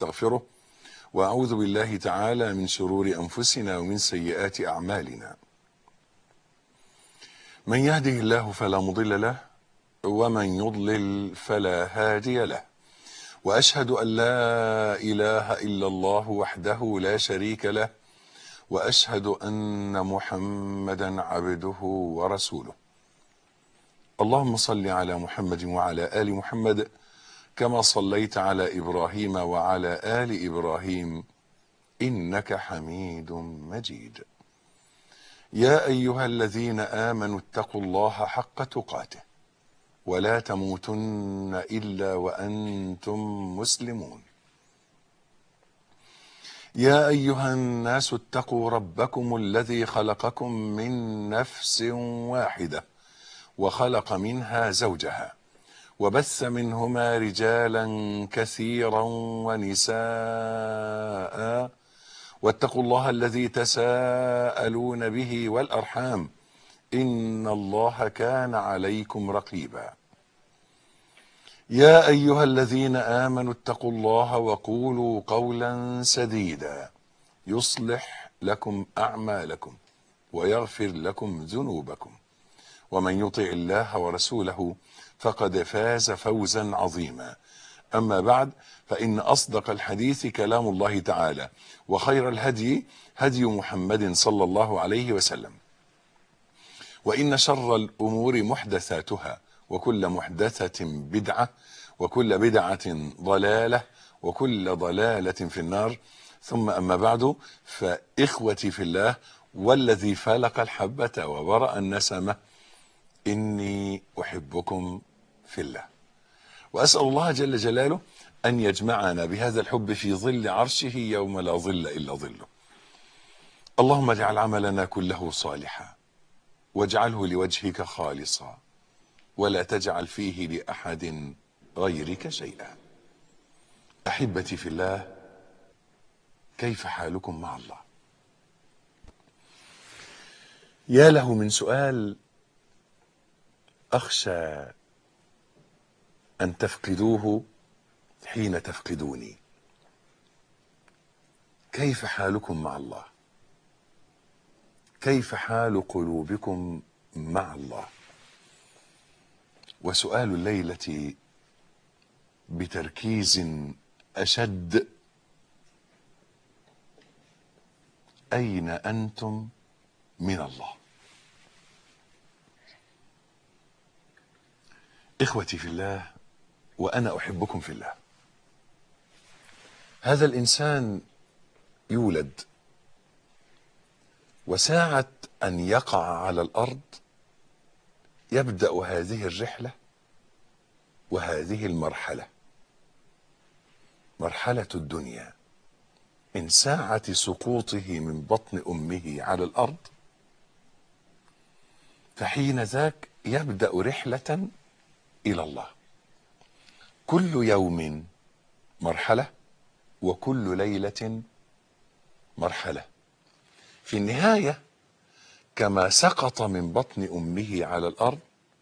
ونستغفره وأعوذ بالله تعالى من شرور أنفسنا ومن سيئات أعمالنا من يهده الله فلا مضل له ومن يضلل فلا هادي له وأشهد أن لا إله إلا الله وحده لا شريك له وأشهد أن محمدا عبده ورسوله اللهم صل على محمد وعلى آل محمد كما صليت على إبراهيم وعلى آل إبراهيم إنك حميد مجيد يا أيها الذين آمنوا اتقوا الله حق تقاته ولا تموتن إلا وأنتم مسلمون يا أيها الناس اتقوا ربكم الذي خلقكم من نفس واحدة وخلق منها زوجها وبث منهما رجالا كثيرا ونساء واتقوا الله الذي تساءلون به والأرحام إن الله كان عليكم رقيبا يا أيها الذين آمنوا اتقوا الله وقولوا قولا سديدا يصلح لكم أعمالكم ويغفر لكم ذنوبكم ومن يطع الله ورسوله فقد فاز فوزا عظيما أما بعد فإن أصدق الحديث كلام الله تعالى وخير الهدي هدي محمد صلى الله عليه وسلم وإن شر الأمور محدثاتها وكل محدثة بدعة وكل بدعة ضلالة وكل ضلالة في النار ثم أما بعد فإخوتي في الله والذي فلق الحبة وبرأ النسمة إني أحبكم في الله وأسأل الله جل جلاله أن يجمعنا بهذا الحب في ظل عرشه يوم لا ظل إلا ظله اللهم اجعل عملنا كله صالحا واجعله لوجهك خالصا ولا تجعل فيه لأحد غيرك شيئا أحبتي في الله كيف حالكم مع الله يا له من سؤال أخشى أن تفقدوه حين تفقدوني كيف حالكم مع الله كيف حال قلوبكم مع الله وسؤال الليلة بتركيز أشد أين أنتم من الله إخوتي في الله وأنا أحبكم في الله هذا الإنسان يولد وساعة أن يقع على الأرض يبدأ هذه الرحلة وهذه المرحلة مرحلة الدنيا من ساعة سقوطه من بطن أمه على الأرض فحين ذاك يبدأ رحلة إلى الله كل يوم مرحلة وكل ليلة مرحلة في النهاية كما سقط من بطن أمه على الأرض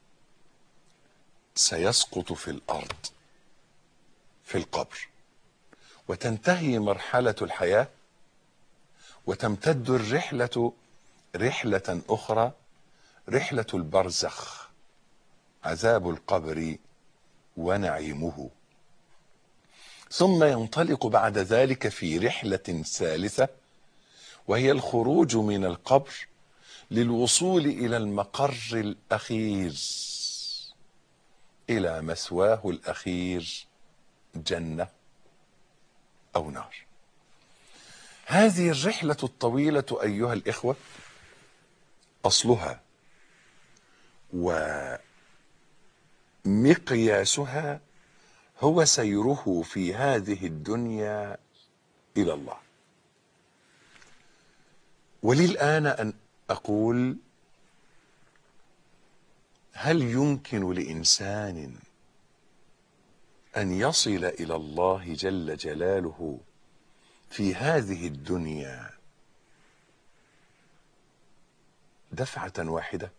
سيسقط في الأرض في القبر وتنتهي مرحلة الحياة وتمتد الرحلة رحلة أخرى رحلة البرزخ عذاب القبر ونعيمه ثم ينطلق بعد ذلك في رحلة ثالثة وهي الخروج من القبر للوصول إلى المقر الأخير إلى مثواه الأخير جنة أو نار هذه الرحلة الطويلة أيها الإخوة أصلها ومقياسها هو سيره في هذه الدنيا إلى الله ولي الآن أن أقول هل يمكن لإنسان أن يصل إلى الله جل جلاله في هذه الدنيا دفعة واحدة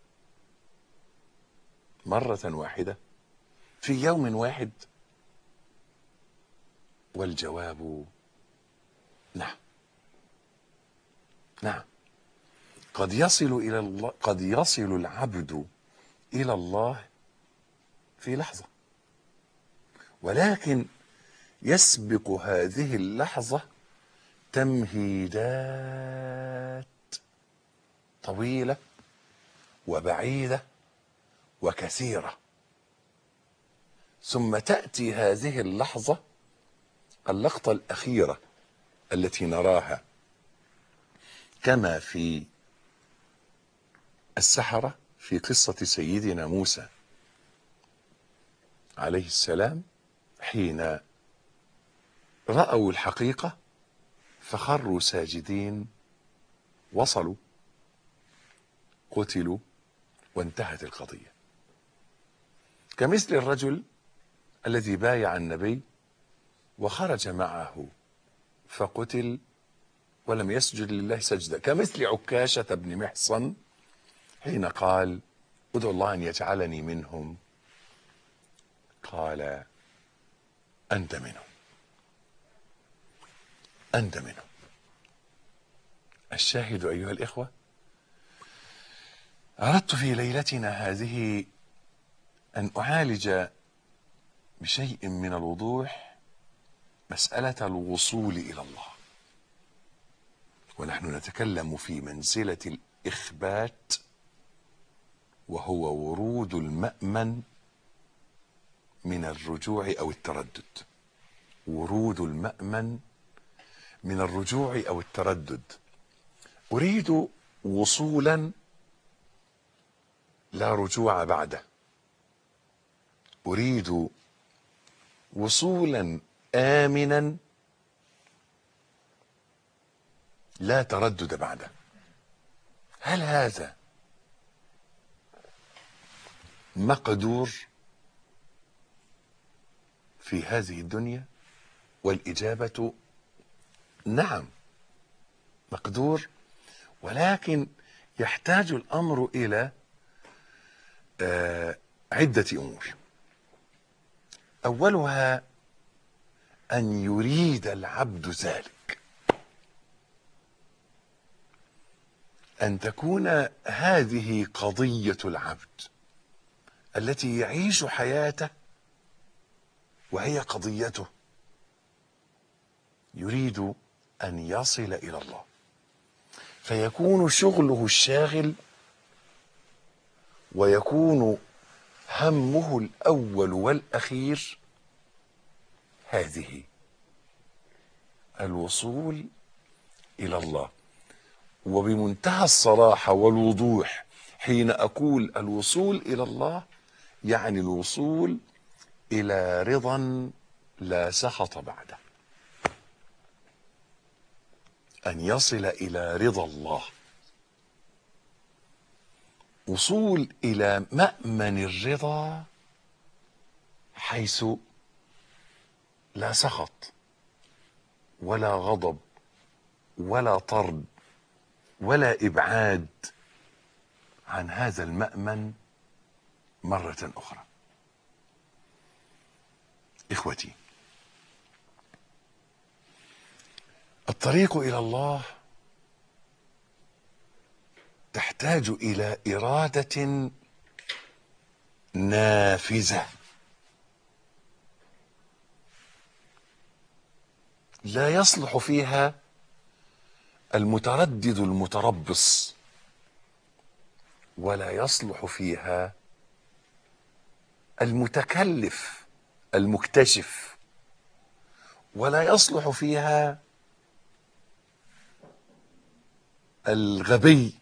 مرة واحدة في يوم واحد والجواب نعم نعم قد يصل الى الله قد يصل العبد الى الله في لحظه ولكن يسبق هذه اللحظه تمهيدات طويله وبعيده وكثيره ثم تاتي هذه اللحظه اللقطه الاخيره التي نراها كما في السحره في قصه سيدنا موسى عليه السلام حين راوا الحقيقه فخروا ساجدين وصلوا قتلوا وانتهت القضيه كمثل الرجل الذي بايع النبي وخرج معه فقتل ولم يسجد لله سجده كمثل عكاشه بن محصن حين قال ادعو الله ان يجعلني منهم قال انت منهم انت منهم الشاهد ايها الاخوه اردت في ليلتنا هذه ان اعالج بشيء من الوضوح مساله الوصول الى الله ونحن نتكلم في منزله الاخبات وهو ورود المامن من الرجوع او التردد ورود المامن من الرجوع او التردد اريد وصولا لا رجوع بعده اريد وصولا امنا لا تردد بعده هل هذا مقدور في هذه الدنيا والاجابه نعم مقدور ولكن يحتاج الامر الى آه عده امور اولها ان يريد العبد ذلك ان تكون هذه قضيه العبد التي يعيش حياته وهي قضيته يريد ان يصل الى الله فيكون شغله الشاغل ويكون همه الاول والاخير هذه الوصول الى الله وبمنتهى الصراحه والوضوح حين اقول الوصول الى الله يعني الوصول الى رضا لا سخط بعده ان يصل الى رضا الله وصول الى مامن الرضا حيث لا سخط ولا غضب ولا طرد ولا ابعاد عن هذا المامن مره اخرى اخوتي الطريق الى الله تحتاج الى اراده نافذه لا يصلح فيها المتردد المتربص ولا يصلح فيها المتكلف المكتشف ولا يصلح فيها الغبي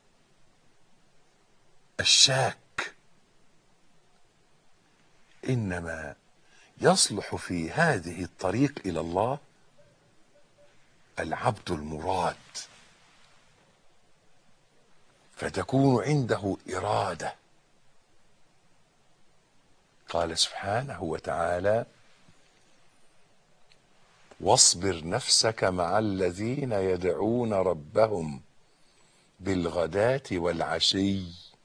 الشاك انما يصلح في هذه الطريق الى الله العبد المراد فتكون عنده اراده قال سبحانه وتعالى واصبر نفسك مع الذين يدعون ربهم بالغداه والعشي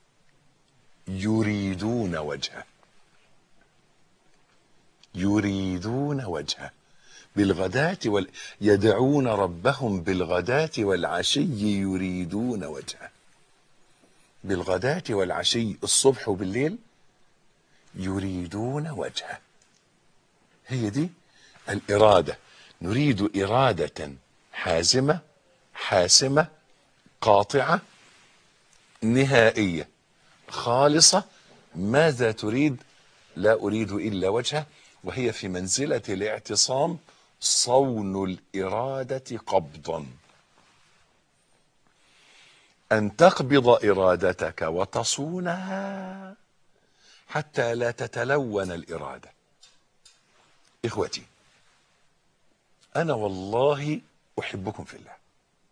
يريدون وجهه يريدون وجهه بالغداة وال... يدعون ربهم بالغداة والعشي يريدون وجهه بالغداة والعشي الصبح وبالليل يريدون وجهه هي دي الإرادة نريد إرادة حازمة حاسمة قاطعة نهائية خالصة ماذا تريد لا أريد إلا وجهه وهي في منزلة الاعتصام صون الإرادة قبضا أن تقبض إرادتك وتصونها حتى لا تتلون الإرادة إخوتي أنا والله أحبكم في الله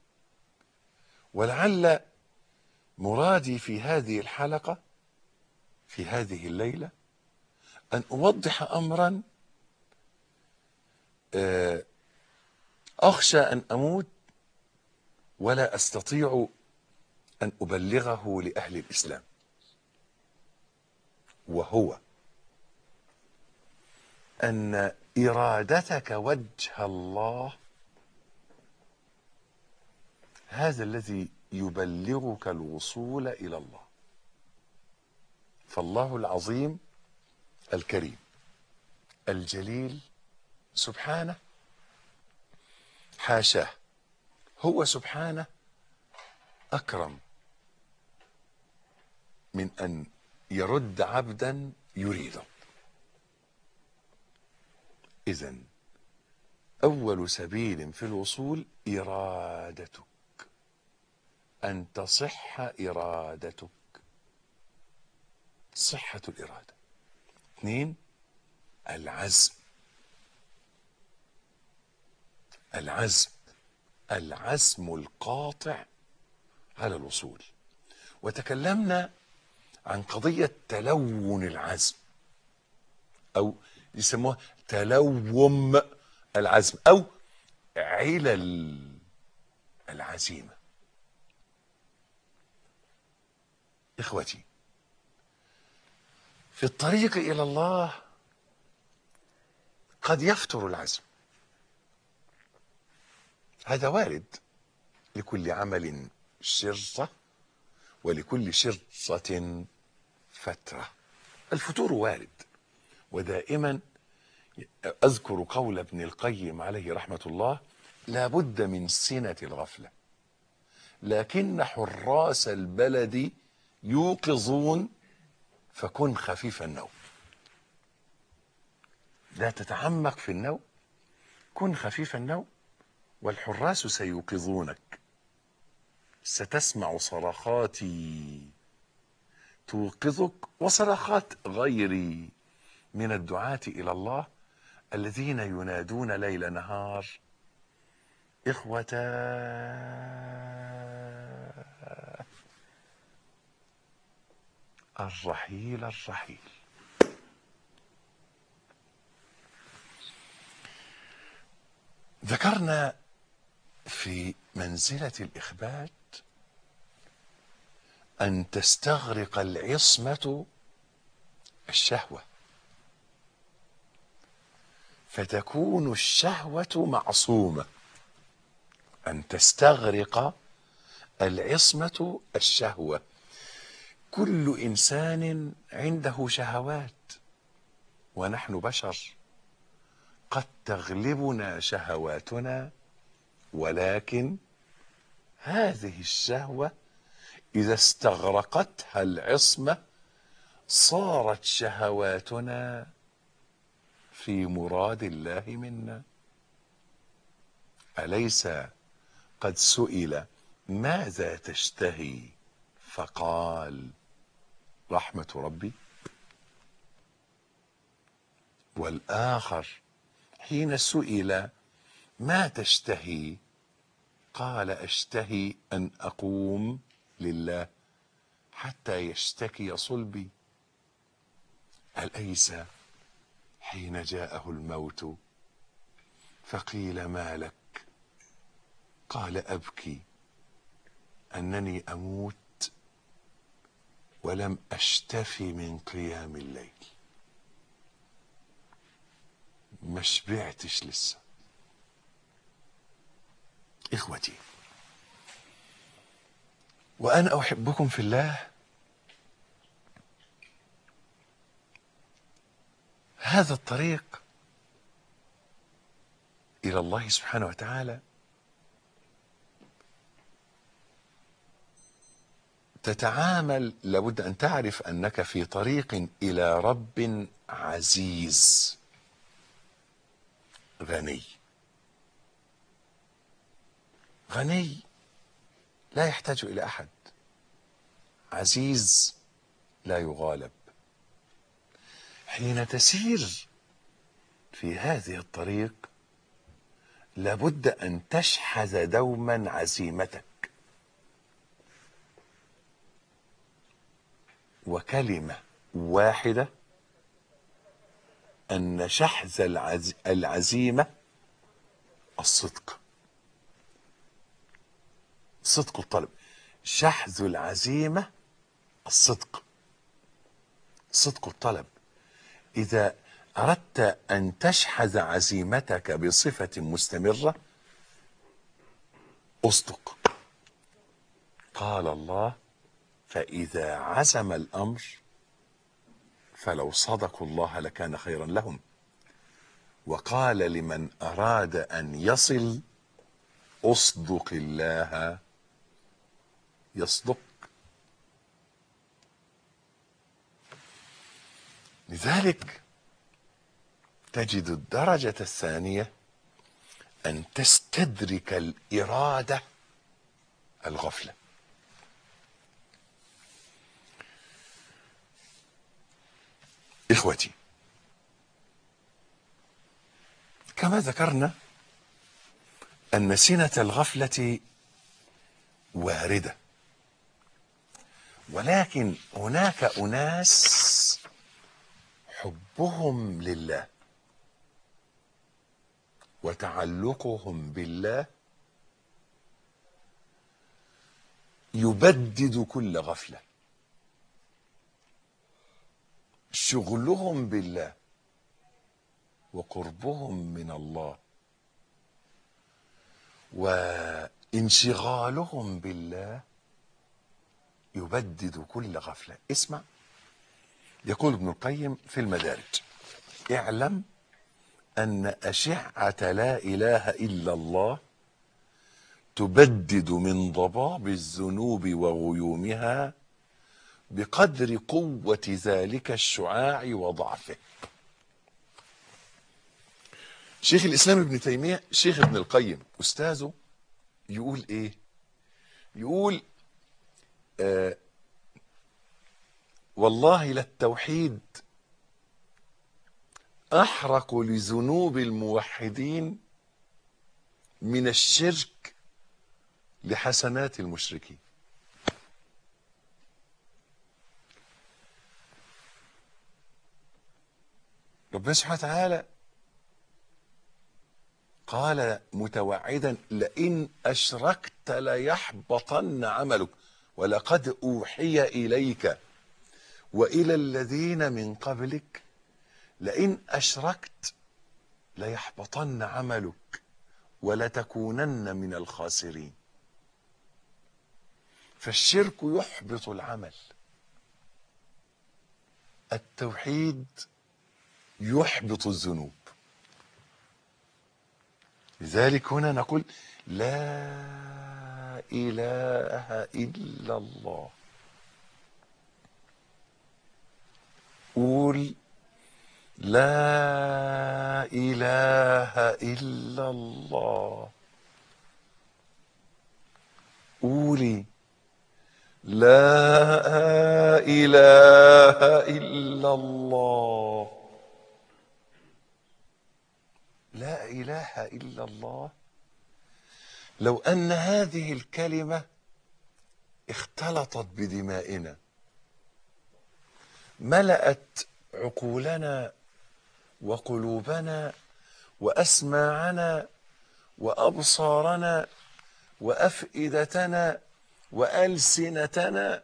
ولعل مرادي في هذه الحلقة في هذه الليلة أن أوضح أمرا آه، أخشى أن أموت ولا أستطيع أن أبلغه لأهل الإسلام وهو أن إرادتك وجه الله هذا الذي يبلغك الوصول إلى الله فالله العظيم الكريم الجليل سبحانه حاشاه هو سبحانه أكرم من أن يرد عبدا يريده إذا أول سبيل في الوصول إرادتك أن تصح إرادتك صحة الإرادة اثنين العزم العزم العزم القاطع على الوصول وتكلمنا عن قضية تلون العزم أو يسموها تلوم العزم أو علل العزيمة إخوتي في الطريق إلى الله قد يفتر العزم هذا وارد لكل عمل شرطة ولكل شرطة فترة الفتور وارد ودائما أذكر قول ابن القيم عليه رحمة الله لا بد من سنة الغفلة لكن حراس البلد يوقظون فكن خفيف النوم لا تتعمق في النوم كن خفيف النوم والحراس سيوقظونك ستسمع صرخاتي توقظك وصرخات غيري من الدعاة إلى الله الذين ينادون ليل نهار إخوة الرحيل الرحيل ذكرنا في منزلة الإخبات أن تستغرق العصمة الشهوة فتكون الشهوة معصومة أن تستغرق العصمة الشهوة كل إنسان عنده شهوات ونحن بشر قد تغلبنا شهواتنا ولكن هذه الشهوة إذا استغرقتها العصمة صارت شهواتنا في مراد الله منا أليس قد سئل ماذا تشتهي فقال رحمة ربي والآخر حين سئل ما تشتهي قال أشتهي أن أقوم لله حتى يشتكي صلبي أليس حين جاءه الموت فقيل ما لك قال أبكي أنني أموت ولم أشتفي من قيام الليل ما شبعتش لسه إخوتي وأنا أحبكم في الله هذا الطريق إلى الله سبحانه وتعالى تتعامل لابد أن تعرف أنك في طريق إلى رب عزيز غني غني لا يحتاج الى احد عزيز لا يغالب حين تسير في هذه الطريق لابد ان تشحذ دوما عزيمتك وكلمه واحده ان شحذ العز... العزيمه الصدق صدق الطلب شحذ العزيمة الصدق صدق الطلب إذا أردت أن تشحذ عزيمتك بصفة مستمرة أصدق قال الله فإذا عزم الأمر فلو صدقوا الله لكان خيرا لهم وقال لمن أراد أن يصل أصدق الله يصدق لذلك تجد الدرجة الثانية أن تستدرك الإرادة الغفلة إخوتي كما ذكرنا أن سنة الغفلة واردة ولكن هناك أناس حبهم لله وتعلقهم بالله يبدد كل غفلة شغلهم بالله وقربهم من الله وانشغالهم بالله يبدد كل غفلة اسمع يقول ابن القيم في المدارج اعلم أن أشعة لا إله إلا الله تبدد من ضباب الذنوب وغيومها بقدر قوة ذلك الشعاع وضعفه شيخ الإسلام ابن تيمية شيخ ابن القيم أستاذه يقول إيه يقول آه والله للتوحيد أحرق لذنوب الموحدين من الشرك لحسنات المشركين ربنا سبحانه وتعالى قال متوعدا لئن أشركت ليحبطن عملك ولقد أوحي إليك وإلى الذين من قبلك لئن أشركت ليحبطن عملك ولتكونن من الخاسرين فالشرك يحبط العمل التوحيد يحبط الذنوب لذلك هنا نقول لا إله إلا الله قول لا إله إلا الله قولي لا إله إلا الله لا إله إلا الله لو أن هذه الكلمة اختلطت بدمائنا ملأت عقولنا وقلوبنا وأسماعنا وأبصارنا وأفئدتنا وألسنتنا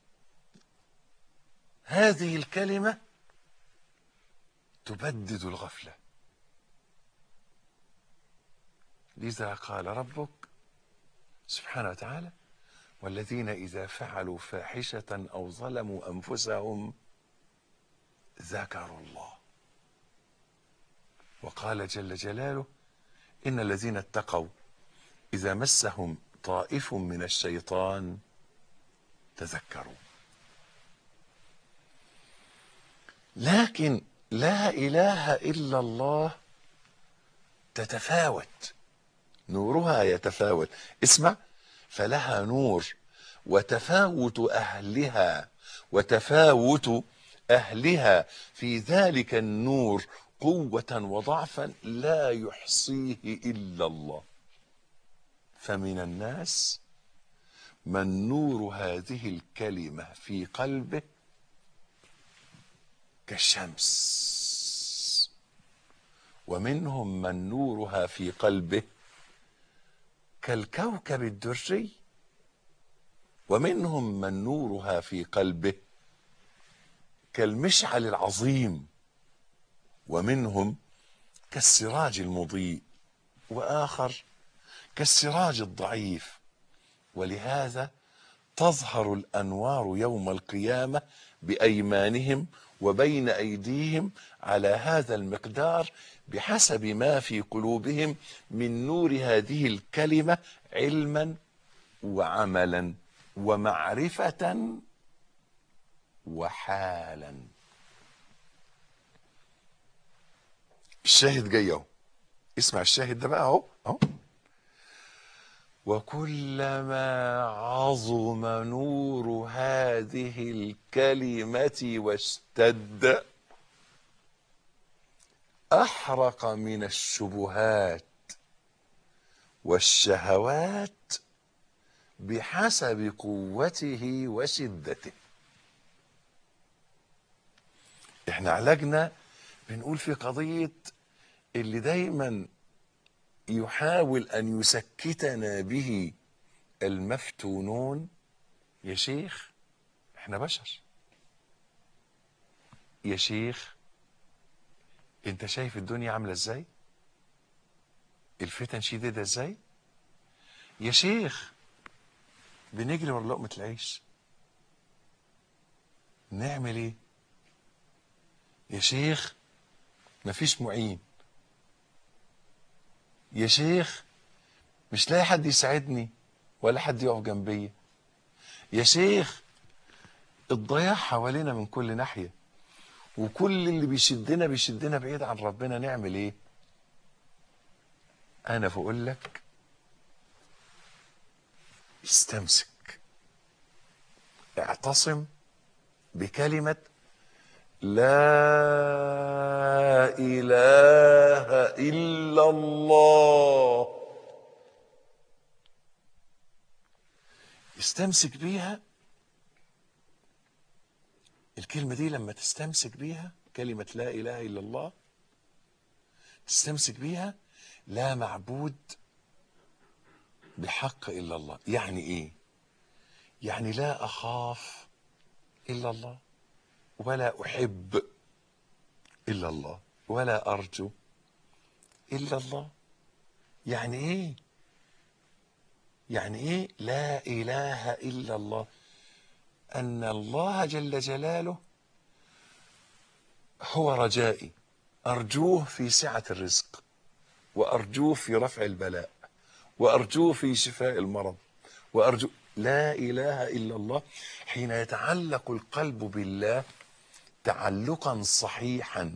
هذه الكلمة تبدد الغفلة لذا قال ربك سبحانه وتعالى والذين إذا فعلوا فاحشة أو ظلموا أنفسهم ذكروا الله وقال جل جلاله إن الذين اتقوا إذا مسهم طائف من الشيطان تذكروا لكن لا إله إلا الله تتفاوت نورها يتفاوت اسمع فلها نور وتفاوت أهلها وتفاوت أهلها في ذلك النور قوة وضعفا لا يحصيه إلا الله فمن الناس من نور هذه الكلمة في قلبه كالشمس ومنهم من نورها في قلبه كالكوكب الدري ومنهم من نورها في قلبه كالمشعل العظيم ومنهم كالسراج المضيء واخر كالسراج الضعيف ولهذا تظهر الانوار يوم القيامه بايمانهم وبين ايديهم على هذا المقدار بحسب ما في قلوبهم من نور هذه الكلمه علما وعملا ومعرفه وحالا الشاهد جاي اهو اسمع الشاهد ده بقى اهو اهو وكلما عظم نور هذه الكلمة واشتد أحرق من الشبهات والشهوات بحسب قوته وشدته احنا علاجنا بنقول في قضية اللي دايما يحاول أن يسكتنا به المفتونون يا شيخ احنا بشر يا شيخ انت شايف الدنيا عاملة ازاي الفتن شديدة ازاي يا شيخ بنجري ورا لقمة العيش نعمل ايه يا شيخ مفيش معين يا شيخ مش لاقي حد يساعدني ولا حد يقف جنبي يا شيخ الضياع حوالينا من كل ناحية وكل اللي بيشدنا بيشدنا بعيد عن ربنا نعمل ايه انا بقول لك استمسك اعتصم بكلمة لا إله إلا الله استمسك بيها الكلمة دي لما تستمسك بيها كلمة لا إله إلا الله تستمسك بيها لا معبود بحق إلا الله يعني إيه يعني لا أخاف إلا الله ولا أحب إلا الله ولا أرجو إلا الله يعني إيه يعني إيه لا إله إلا الله أن الله جل جلاله هو رجائي أرجوه في سعة الرزق وأرجوه في رفع البلاء وأرجوه في شفاء المرض وأرجو لا إله إلا الله حين يتعلق القلب بالله تعلقا صحيحا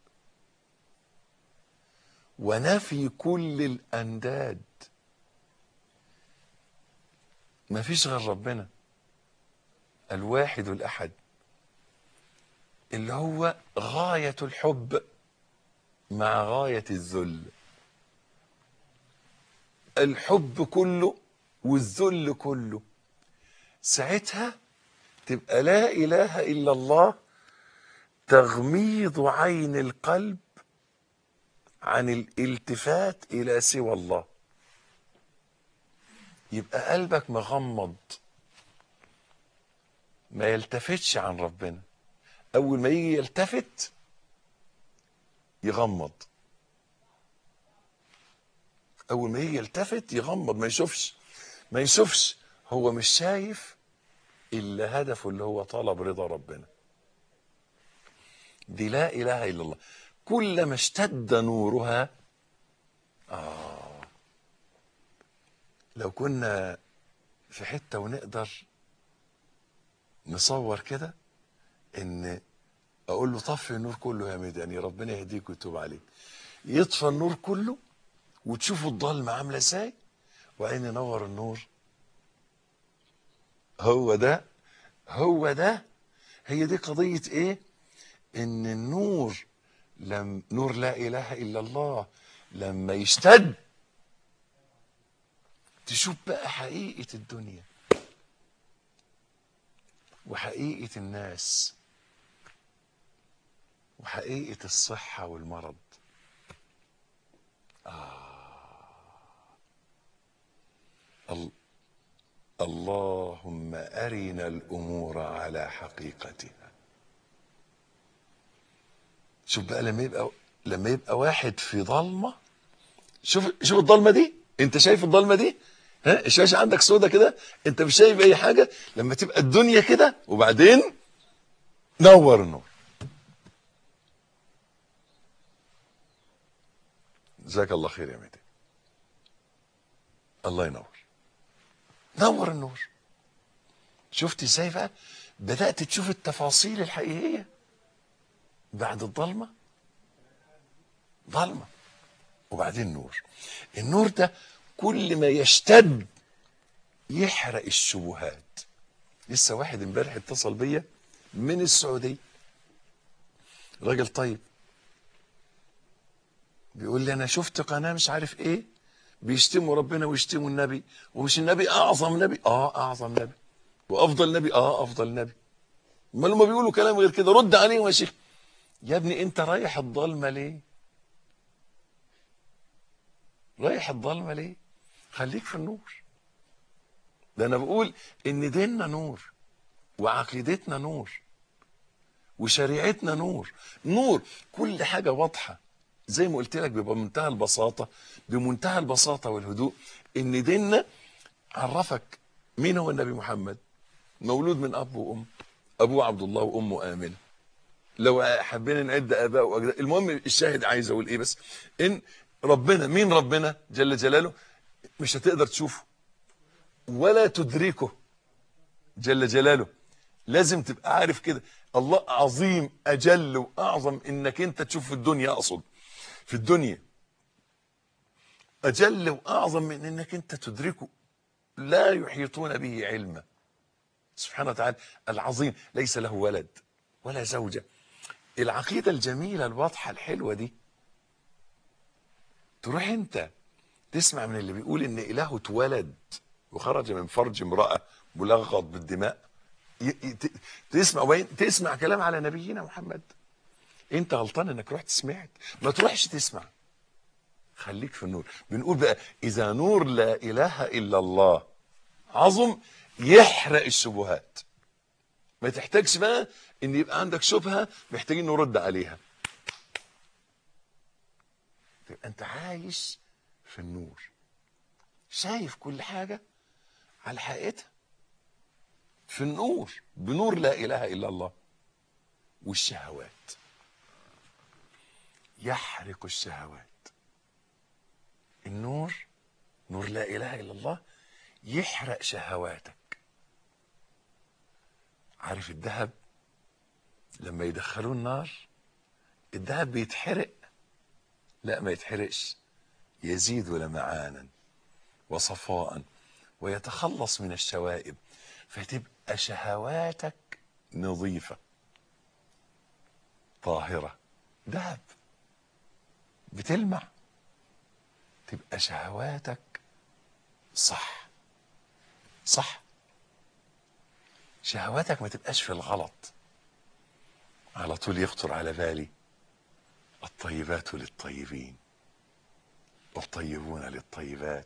ونفي كل الأنداد ما فيش غير ربنا الواحد الأحد اللي هو غاية الحب مع غاية الذل الحب كله والذل كله ساعتها تبقى لا إله إلا الله تغميض عين القلب عن الالتفات إلى سوى الله يبقى قلبك مغمض ما يلتفتش عن ربنا أول ما يجي يلتفت يغمض أول ما يجي يلتفت يغمض ما يشوفش ما يشوفش هو مش شايف الا هدفه اللي هو طلب رضا ربنا دي لا اله الا الله كلما اشتد نورها آه لو كنا في حته ونقدر نصور كده ان اقول له طفي النور كله يا ميداني ربنا يهديك ويتوب عليك يطفى النور كله وتشوفوا الضلمه عامله ازاي وبعدين ينور النور هو ده هو ده هي دي قضيه ايه ان النور لم نور لا اله الا الله لما يشتد تشوف بقى حقيقه الدنيا وحقيقه الناس وحقيقه الصحه والمرض آه. ال- اللهم ارنا الامور على حقيقتها شوف بقى لما يبقى لما يبقى واحد في ضلمه شوف شوف الضلمه دي انت شايف الضلمه دي ها الشاشه عندك سودة كده انت مش شايف اي حاجه لما تبقى الدنيا كده وبعدين نور النور جزاك الله خير يا ميدان الله ينور نور النور شفت ازاي بقى بدات تشوف التفاصيل الحقيقيه بعد الضلمه ضلمه وبعدين نور النور ده كل ما يشتد يحرق الشبهات لسه واحد امبارح اتصل بيا من السعوديه راجل طيب بيقول لي انا شفت قناه مش عارف ايه بيشتموا ربنا ويشتموا النبي ومش النبي اعظم نبي اه اعظم نبي وافضل نبي اه افضل نبي امال هم بيقولوا كلام غير كده رد عليهم يا شيخ يا ابني انت رايح الضلمه ليه رايح الضلمه ليه خليك في النور ده انا بقول ان ديننا نور وعقيدتنا نور وشريعتنا نور نور كل حاجه واضحه زي ما قلت لك بيبقى بمنتهى البساطه بمنتهى البساطه والهدوء ان ديننا عرفك مين هو النبي محمد مولود من اب وام ابوه عبد الله وامه امنه لو حبينا نعد اباء واجداد المهم الشاهد عايز اقول ايه بس ان ربنا مين ربنا جل جلاله مش هتقدر تشوفه ولا تدركه جل جلاله لازم تبقى عارف كده الله عظيم اجل واعظم انك انت تشوف في الدنيا اقصد في الدنيا اجل واعظم من انك انت تدركه لا يحيطون به علما سبحانه وتعالى العظيم ليس له ولد ولا زوجه العقيده الجميله الواضحه الحلوه دي تروح انت تسمع من اللي بيقول ان اله اتولد وخرج من فرج امراه ملغط بالدماء ي- ي- ت- تسمع وين تسمع كلام على نبينا محمد انت غلطان انك رحت سمعت ما تروحش تسمع خليك في النور بنقول بقى اذا نور لا اله الا الله عظم يحرق الشبهات ما تحتاجش بقى ان يبقى عندك شبهه محتاجين نرد عليها تبقى انت عايش في النور شايف كل حاجه على حقيقتها في النور بنور لا اله الا الله والشهوات يحرق الشهوات النور نور لا اله الا الله يحرق شهواتك عارف الذهب لما يدخلوه النار الذهب بيتحرق لا ما يتحرقش يزيد لمعانا وصفاء ويتخلص من الشوائب فتبقى شهواتك نظيفة طاهرة ذهب بتلمع تبقى شهواتك صح صح شهواتك ما تبقاش في الغلط على طول يخطر على بالي الطيبات للطيبين والطيبون للطيبات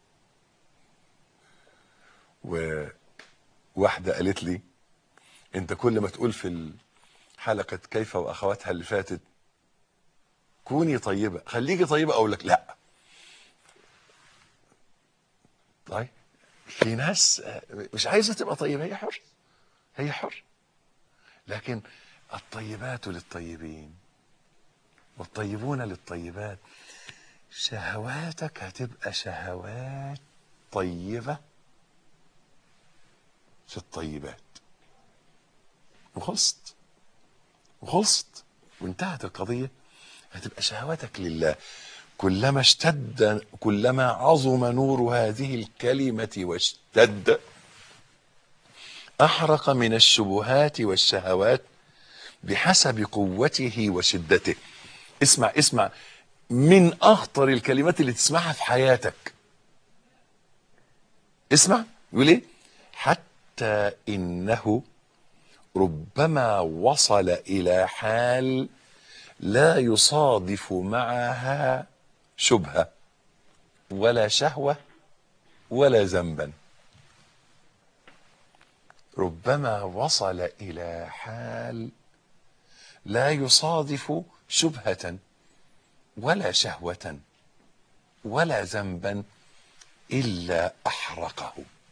وواحدة قالت لي انت كل ما تقول في حلقة كيف واخواتها اللي فاتت كوني طيبة خليكي طيبة اقول لك لا طيب في ناس آه، مش عايزه تبقى طيبه هي حر هي حر لكن الطيبات للطيبين والطيبون للطيبات شهواتك هتبقى شهوات طيبه في الطيبات وخلصت وخلصت وانتهت القضيه هتبقى شهواتك لله كلما اشتد كلما عظم نور هذه الكلمه واشتد احرق من الشبهات والشهوات بحسب قوته وشدته اسمع اسمع من اخطر الكلمات اللي تسمعها في حياتك اسمع يقول ايه حتى انه ربما وصل الى حال لا يصادف معها شبهه ولا شهوه ولا ذنبا ربما وصل الى حال لا يصادف شبهه ولا شهوه ولا ذنبا الا احرقه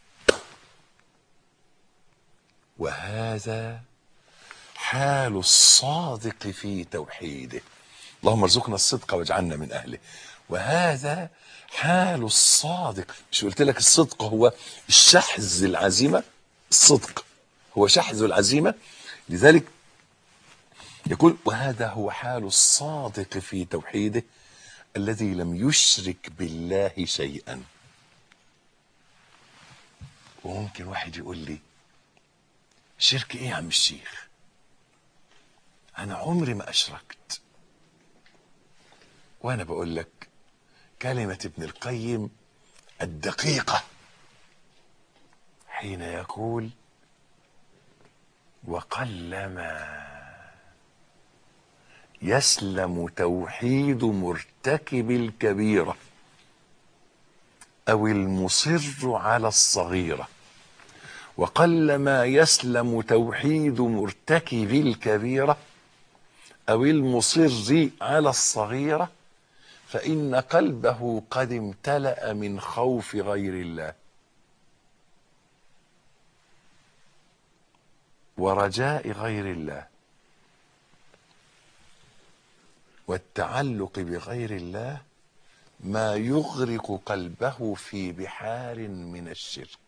وهذا حال الصادق في توحيده اللهم ارزقنا الصدق واجعلنا من اهله وهذا حال الصادق مش قلت لك الصدق هو الشحذ العزيمه الصدق هو شحذ العزيمه لذلك يقول وهذا هو حال الصادق في توحيده الذي لم يشرك بالله شيئا وممكن واحد يقول لي شرك ايه يا عم الشيخ انا عمري ما اشركت وانا بقول لك كلمه ابن القيم الدقيقه حين يقول وقلما يسلم توحيد مرتكب الكبيره او المصر على الصغيره وقلما يسلم توحيد مرتكب الكبيره او المصر على الصغيره فان قلبه قد امتلا من خوف غير الله ورجاء غير الله والتعلق بغير الله ما يغرق قلبه في بحار من الشرك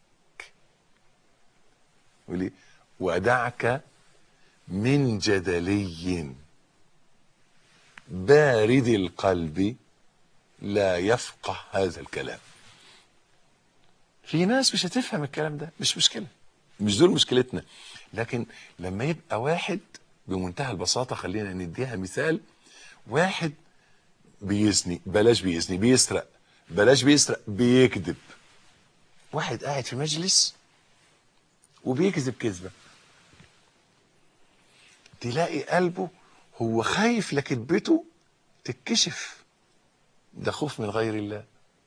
وليه؟ ودعك من جدلي بارد القلب لا يفقه هذا الكلام في ناس مش هتفهم الكلام ده مش مشكلة مش دول مشكلتنا لكن لما يبقى واحد بمنتهى البساطة خلينا نديها مثال واحد بيزني بلاش بيزني بيسرق بلاش بيسرق بيكذب واحد قاعد في مجلس وبيكذب كذبة تلاقي قلبه هو خايف لكذبته تتكشف ده خوف من غير الله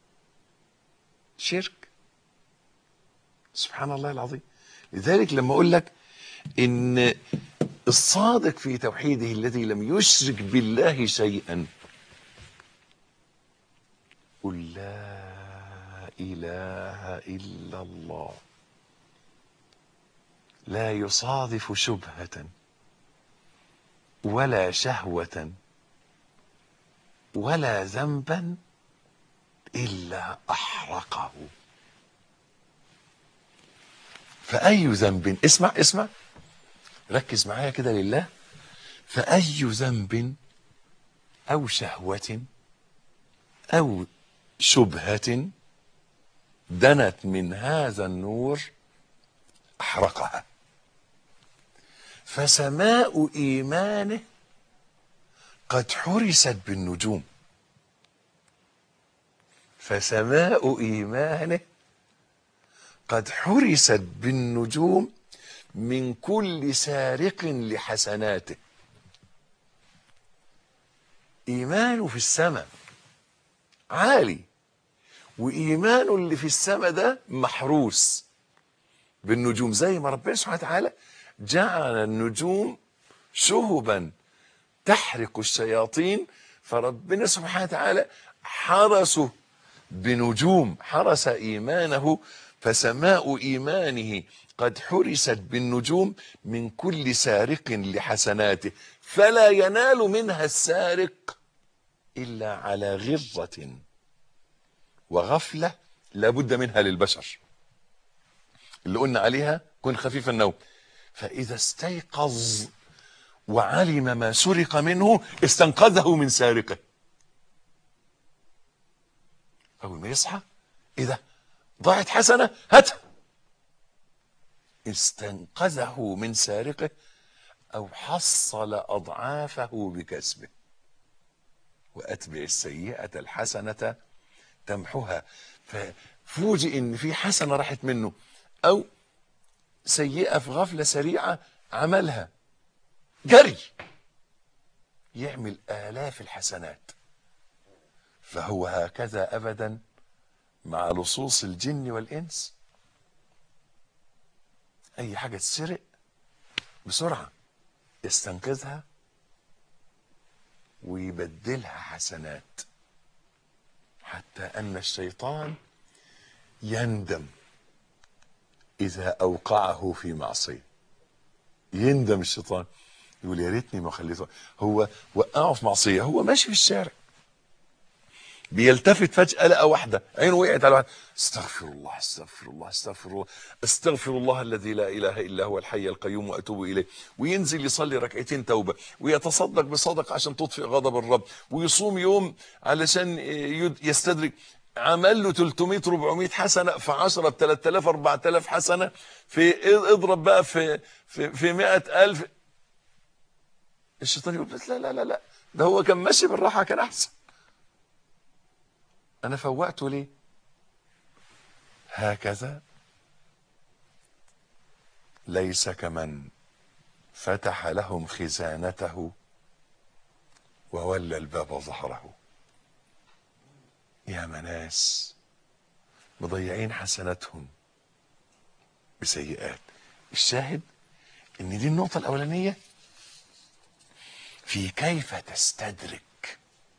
شرك سبحان الله العظيم لذلك لما اقول لك ان الصادق في توحيده الذي لم يشرك بالله شيئا قل لا اله الا الله لا يصادف شبهه ولا شهوه ولا ذنبا الا احرقه فاي ذنب اسمع اسمع ركز معايا كده لله فاي ذنب او شهوه او شبهه دنت من هذا النور احرقها فسماء ايمانه قد حرست بالنجوم فسماء ايمانه قد حرست بالنجوم من كل سارق لحسناته ايمانه في السماء عالي وايمانه اللي في السماء ده محروس بالنجوم زي ما ربنا سبحانه وتعالى جعل النجوم شهبا تحرق الشياطين فربنا سبحانه وتعالى حرسه بنجوم حرس ايمانه فسماء ايمانه قد حرست بالنجوم من كل سارق لحسناته فلا ينال منها السارق الا على غره وغفله لابد منها للبشر اللي قلنا عليها كن خفيف النوم فاذا استيقظ وعلم ما سرق منه استنقذه من سارقه اول ما يصحى ايه ده ضاعت حسنه هاتها استنقذه من سارقه او حصل اضعافه بكسبه واتبع السيئه الحسنه تمحها ففوجئ ان في حسنه راحت منه او سيئه في غفله سريعه عملها جري يعمل آلاف الحسنات فهو هكذا أبدا مع لصوص الجن والإنس أي حاجة تسرق بسرعة يستنقذها ويبدلها حسنات حتى أن الشيطان يندم إذا أوقعه في معصية يندم الشيطان يقول يا ريتني ما خليته هو وقعه في معصيه هو ماشي في الشارع بيلتفت فجاه لقى واحده عينه وقعت على واحده استغفر الله استغفر الله استغفر الله استغفر الله الذي لا اله الا هو الحي القيوم واتوب اليه وينزل يصلي ركعتين توبه ويتصدق بصدقه عشان تطفئ غضب الرب ويصوم يوم علشان يستدرك عمل له 300 400 حسنه في 10 ب 3000 4000 حسنه في اضرب بقى في في في 100000 الشيطان يقول بس لا لا لا لا ده هو كان ماشي بالراحه كان احسن انا فوقته ليه هكذا ليس كمن فتح لهم خزانته وولى الباب ظهره يا مناس مضيعين حسناتهم بسيئات الشاهد ان دي النقطه الاولانيه في كيف تستدرك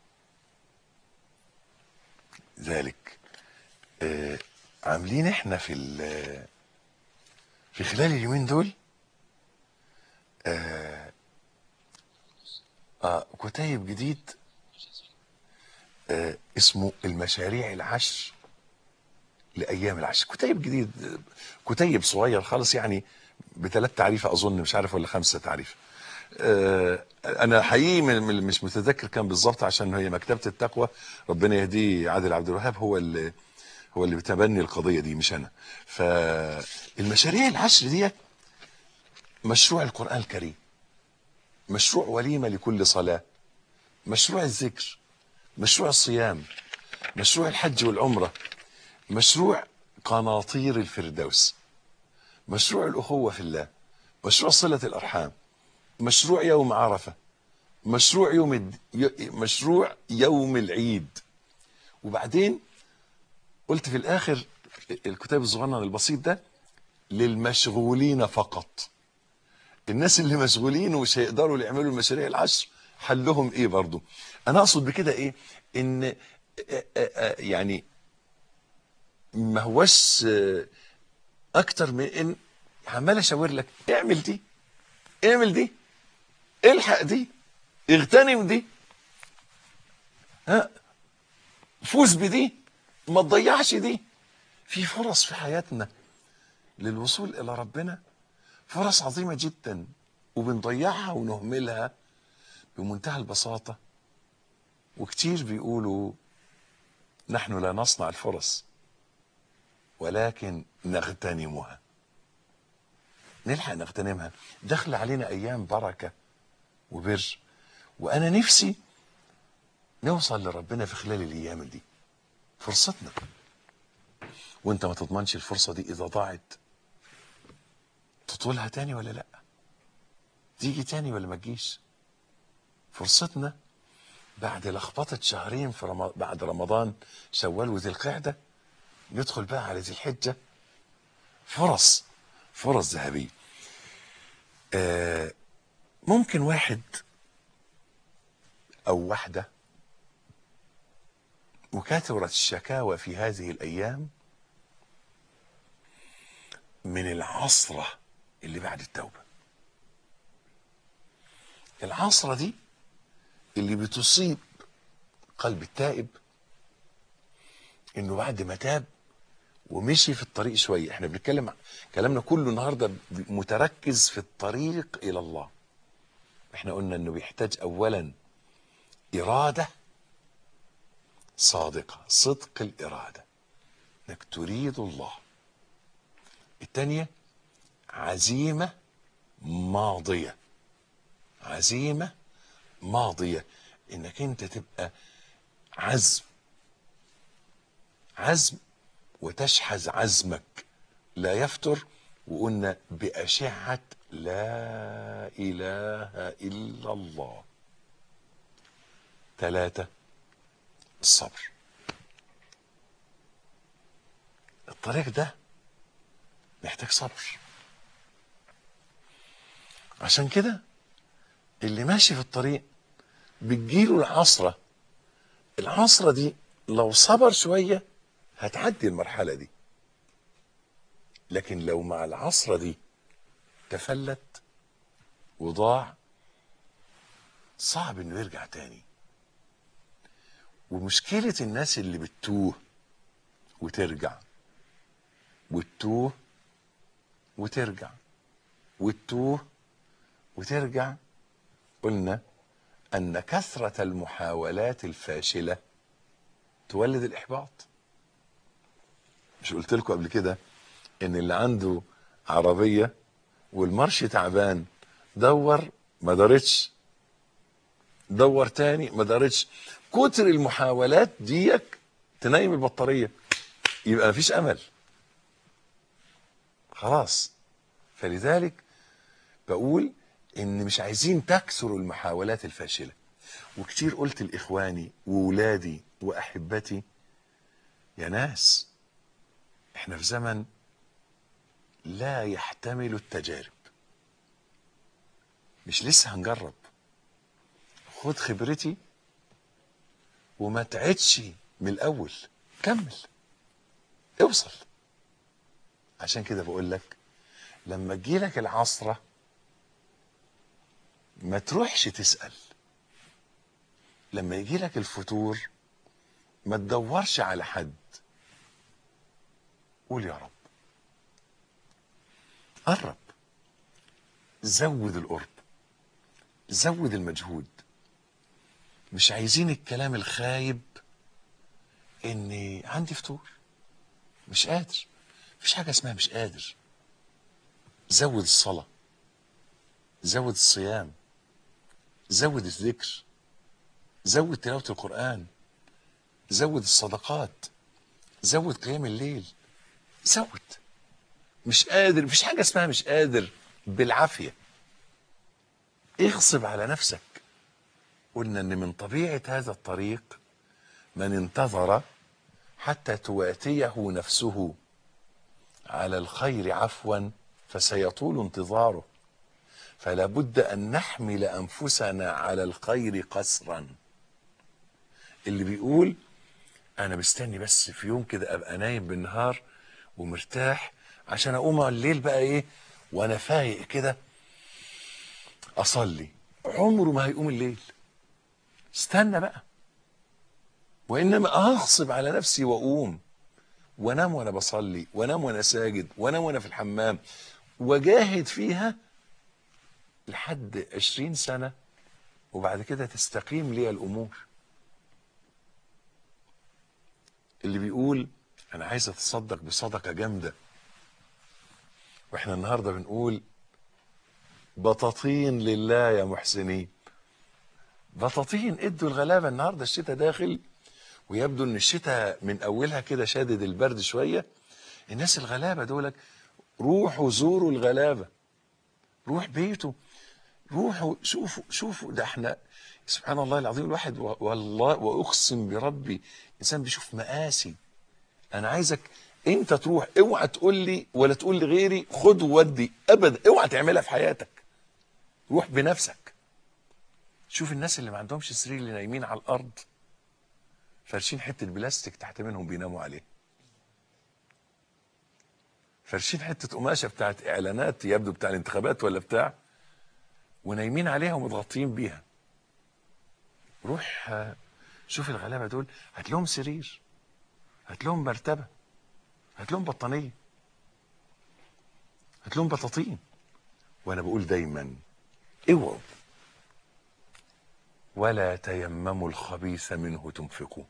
ذلك آه عاملين احنا في في خلال اليومين دول آه آه كتيب جديد آه اسمه المشاريع العشر لأيام العشر كتيب جديد كتيب صغير خالص يعني بثلاث تعريفة أظن مش عارف ولا خمسة تعريفة آه انا حقيقي مش متذكر كان بالظبط عشان هي مكتبه التقوى ربنا يهديه عادل عبد الوهاب هو اللي هو اللي بتبني القضيه دي مش انا فالمشاريع العشر دي مشروع القران الكريم مشروع وليمه لكل صلاه مشروع الذكر مشروع الصيام مشروع الحج والعمره مشروع قناطير الفردوس مشروع الاخوه في الله مشروع صله الارحام مشروع يوم عرفه مشروع يوم الد... مشروع يوم العيد وبعدين قلت في الاخر الكتاب الصغنن البسيط ده للمشغولين فقط الناس اللي مشغولين ومش هيقدروا يعملوا المشاريع العشر حلهم ايه برضو انا اقصد بكده ايه ان يعني ما هوش اكتر من ان عمال اشاور لك اعمل دي اعمل دي الحق دي اغتنم دي ها فوز بدي ما تضيعش دي في فرص في حياتنا للوصول الى ربنا فرص عظيمه جدا وبنضيعها ونهملها بمنتهى البساطه وكتير بيقولوا نحن لا نصنع الفرص ولكن نغتنمها نلحق نغتنمها دخل علينا ايام بركه وبر وانا نفسي نوصل لربنا في خلال الايام دي فرصتنا وانت ما تضمنش الفرصه دي اذا ضاعت تطولها تاني ولا لا تيجي تاني ولا ما تجيش فرصتنا بعد لخبطه شهرين في رم... بعد رمضان شوال وذي القعده ندخل بقى على ذي الحجه فرص فرص ذهبيه آه ممكن واحد او واحده وكثرت الشكاوى في هذه الايام من العصرة اللي بعد التوبة العصرة دي اللي بتصيب قلب التائب انه بعد ما تاب ومشي في الطريق شوية احنا بنتكلم كلامنا كله النهاردة متركز في الطريق الى الله احنا قلنا انه بيحتاج اولا ارادة صادقة صدق الارادة انك تريد الله الثانية عزيمة ماضية عزيمة ماضية انك انت تبقى عزم عزم وتشحذ عزمك لا يفتر وقلنا بأشعة لا إله إلا الله ثلاثة الصبر الطريق ده محتاج صبر عشان كده اللي ماشي في الطريق بتجيله العصرة العصرة دي لو صبر شوية هتعدي المرحلة دي لكن لو مع العصرة دي تفلت وضاع صعب انه يرجع تاني ومشكلة الناس اللي بتتوه وترجع وتتوه وترجع وتتوه وترجع قلنا أن كثرة المحاولات الفاشلة تولد الإحباط مش قلت لكم قبل كده إن اللي عنده عربية والمرش تعبان دور ما دارتش دور تاني ما دارتش كتر المحاولات ديك تنيم البطارية يبقى مفيش أمل خلاص فلذلك بقول ان مش عايزين تكثر المحاولات الفاشله وكتير قلت لاخواني وولادي واحبتي يا ناس احنا في زمن لا يحتمل التجارب مش لسه هنجرب خد خبرتي وما تعدش من الاول كمل اوصل عشان كده بقول لك لما تجيلك العصره ما تروحش تسأل لما يجي لك الفتور ما تدورش على حد قول يا رب قرب زود القرب زود المجهود مش عايزين الكلام الخايب اني عندي فتور مش قادر مفيش حاجه اسمها مش قادر زود الصلاه زود الصيام زود الذكر زود تلاوة القرآن زود الصدقات زود قيام الليل زود مش قادر مفيش حاجة اسمها مش قادر بالعافية اغصب على نفسك قلنا ان من طبيعة هذا الطريق من انتظر حتى تواتيه نفسه على الخير عفوا فسيطول انتظاره فلا بد ان نحمل انفسنا على الخير قسرا اللي بيقول انا مستني بس في يوم كده ابقى نايم بالنهار ومرتاح عشان اقوم الليل بقى ايه وانا فايق كده اصلي عمره ما هيقوم الليل استنى بقى وانما اغصب على نفسي واقوم وانام وانا بصلي وانام وانا ساجد وانام وانا في الحمام وجاهد فيها لحد عشرين سنة وبعد كده تستقيم لي الأمور اللي بيقول أنا عايز أتصدق بصدقة جامدة وإحنا النهاردة بنقول بطاطين لله يا محسنين بطاطين ادوا الغلابة النهاردة الشتاء داخل ويبدو ان الشتاء من اولها كده شادد البرد شوية الناس الغلابة دولك روحوا زوروا الغلابة روح بيته روحوا شوفوا شوفوا ده احنا سبحان الله العظيم الواحد والله واقسم بربي انسان بيشوف مآسي انا عايزك انت تروح اوعى تقول لي ولا تقول لغيري خد وودي ابدا اوعى تعملها في حياتك روح بنفسك شوف الناس اللي ما عندهمش سرير اللي نايمين على الارض فارشين حته بلاستيك تحت منهم بيناموا عليه فرشين حته قماشه بتاعت اعلانات يبدو بتاع الانتخابات ولا بتاع ونايمين عليها ومتغطيين بيها روح آه، شوف الغلابه دول هات لهم سرير هات لهم مرتبه هات لهم بطانيه هات لهم بطاطين وانا بقول دايما اوعوا ولا تيمموا الخبيث منه تنفقون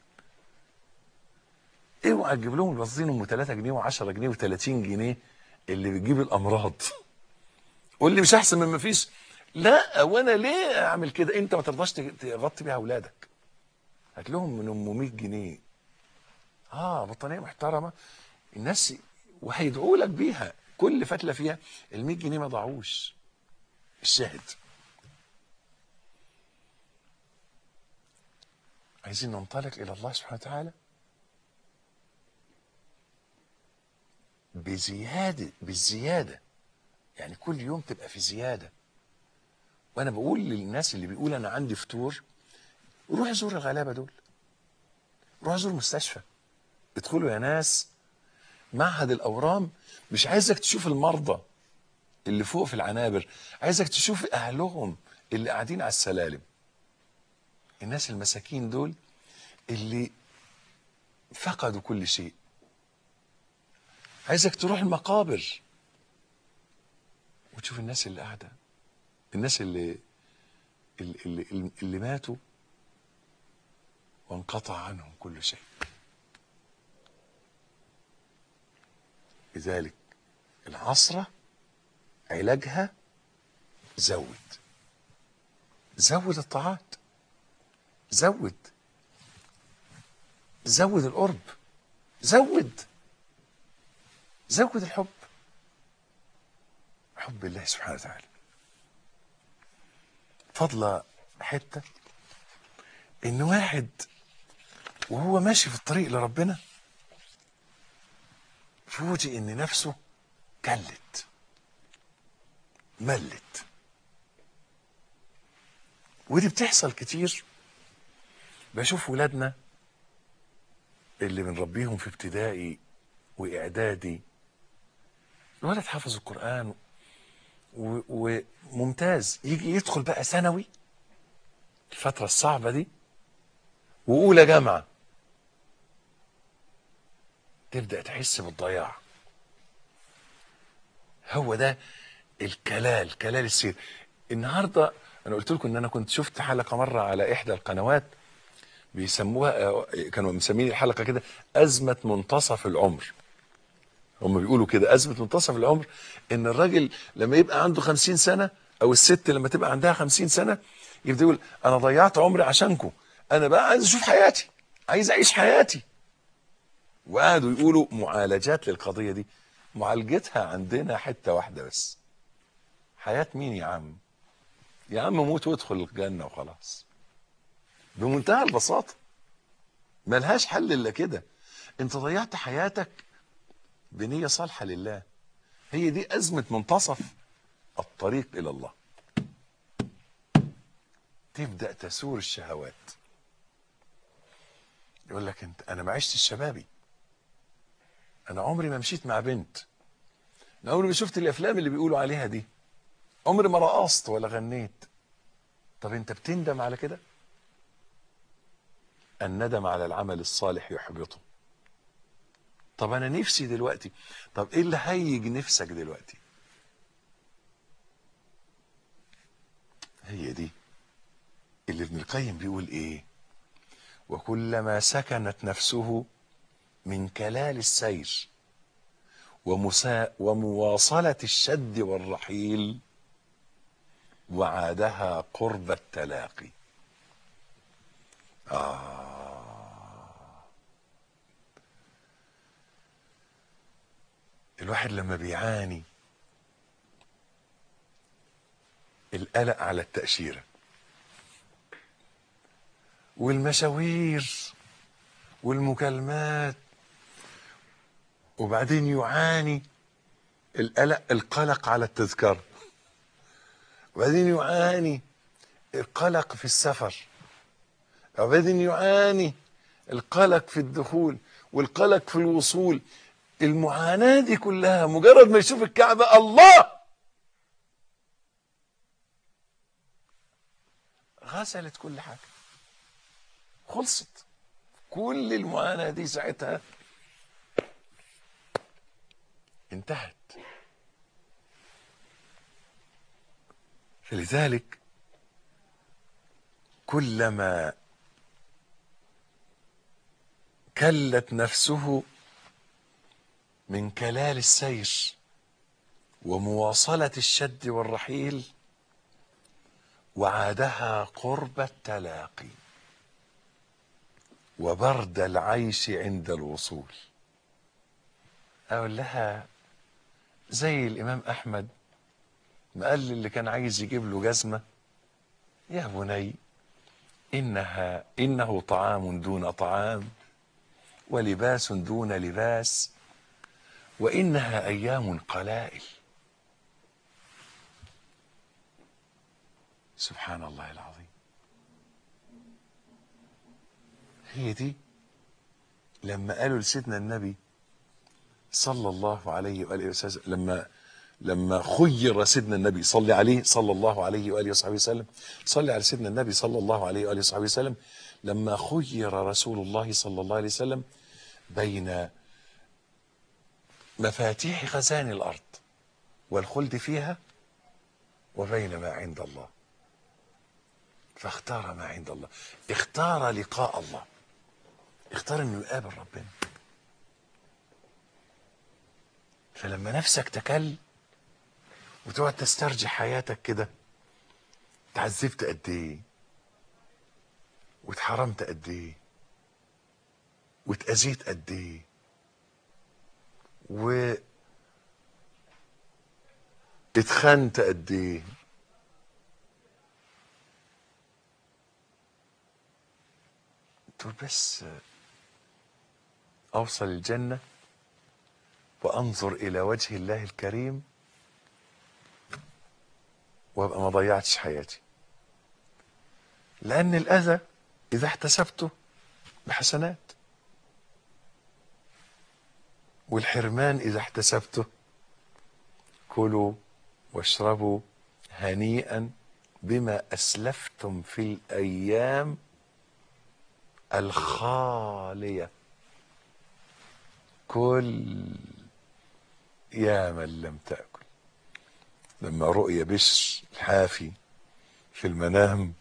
اوعى تجيب لهم البطاطين ام 3 جنيه و10 جنيه و30 جنيه اللي بتجيب الامراض قول لي مش احسن من ما فيش لا وانا ليه اعمل كده انت ما ترضاش تغطي بيها اولادك هات لهم من ام 100 جنيه اه بطانيه محترمه الناس وهيدعوا لك بيها كل فتله فيها ال 100 جنيه ما ضاعوش الشاهد عايزين ننطلق الى الله سبحانه وتعالى بزياده بالزياده يعني كل يوم تبقى في زياده وانا بقول للناس اللي بيقول انا عندي فطور روح زور الغلابه دول روح زور مستشفى ادخلوا يا ناس معهد الاورام مش عايزك تشوف المرضى اللي فوق في العنابر عايزك تشوف اهلهم اللي قاعدين على السلالم الناس المساكين دول اللي فقدوا كل شيء عايزك تروح المقابر وتشوف الناس اللي قاعده الناس اللي اللي, اللي, اللي ماتوا وانقطع عنهم كل شيء لذلك العصرة علاجها زود زود الطاعات زود زود القرب زود زود الحب حب الله سبحانه وتعالى فضل حته ان واحد وهو ماشي في الطريق لربنا فوجئ ان نفسه كلت ملت ودي بتحصل كتير بشوف ولادنا اللي بنربيهم في ابتدائي واعدادي الولد حافظ القران و- وممتاز يجي يدخل بقى ثانوي الفتره الصعبه دي واولى جامعه تبدا تحس بالضياع هو ده الكلال كلال السير النهارده انا قلت لكم ان انا كنت شفت حلقه مره على احدى القنوات بيسموها آه، كانوا مسمين الحلقه كده ازمه منتصف العمر هم بيقولوا كده ازمه منتصف العمر ان الراجل لما يبقى عنده خمسين سنه او الست لما تبقى عندها خمسين سنه يبدا يقول انا ضيعت عمري عشانكم انا بقى عايز اشوف حياتي عايز اعيش حياتي وقعدوا يقولوا معالجات للقضيه دي معالجتها عندنا حته واحده بس حياه مين يا عم يا عم موت وادخل الجنه وخلاص بمنتهى البساطه ملهاش حل الا كده انت ضيعت حياتك بنيه صالحه لله هي دي ازمه منتصف الطريق الى الله تبدا تسور الشهوات يقول لك انت انا ما عشتش شبابي انا عمري ما مشيت مع بنت انا عمري ما شفت الافلام اللي بيقولوا عليها دي عمري ما رقصت ولا غنيت طب انت بتندم على كده الندم على العمل الصالح يحبطه طب انا نفسي دلوقتي طب ايه اللي هيج نفسك دلوقتي هي دي اللي ابن القيم بيقول ايه وكلما سكنت نفسه من كلال السير ومسا ومواصلة الشد والرحيل وعادها قرب التلاقي الواحد لما بيعاني القلق على التأشيرة والمشاوير والمكالمات وبعدين يعاني القلق القلق على التذكرة وبعدين يعاني القلق في السفر وبعدين يعاني القلق في الدخول والقلق في الوصول المعاناة دي كلها مجرد ما يشوف الكعبة الله غسلت كل حاجة خلصت كل المعاناة دي ساعتها انتهت فلذلك كلما كلت نفسه من كلال السير ومواصلة الشد والرحيل وعادها قرب التلاقي وبرد العيش عند الوصول أقول لها زي الإمام أحمد ما قال اللي كان عايز يجيب له جزمة يا بني إنها إنه طعام دون طعام ولباس دون لباس وإنها أيام قلائل سبحان الله العظيم هي دي لما قالوا لسيدنا النبي صلى الله عليه وآله وسلم لما لما خير سيدنا النبي صلى عليه صلى الله عليه وآله وصحبه وسلم صلى على سيدنا النبي صلى الله عليه وآله وصحبه وسلم لما خير رسول الله صلى الله عليه وسلم بين مفاتيح خزان الأرض والخلد فيها وبين ما عند الله فاختار ما عند الله اختار لقاء الله اختار انه يقابل ربنا فلما نفسك تكل وتقعد تسترجع حياتك كده تعذبت قد ايه واتحرمت قد ايه واتأذيت قد ايه و اتخنت قد ايه تقول بس اوصل الجنه وانظر الى وجه الله الكريم وابقى ما ضيعتش حياتي لان الاذى اذا احتسبته بحسنات والحرمان اذا احتسبته كلوا واشربوا هنيئا بما اسلفتم في الايام الخاليه كل يا من لم تاكل لما رؤي بشر الحافي في المنام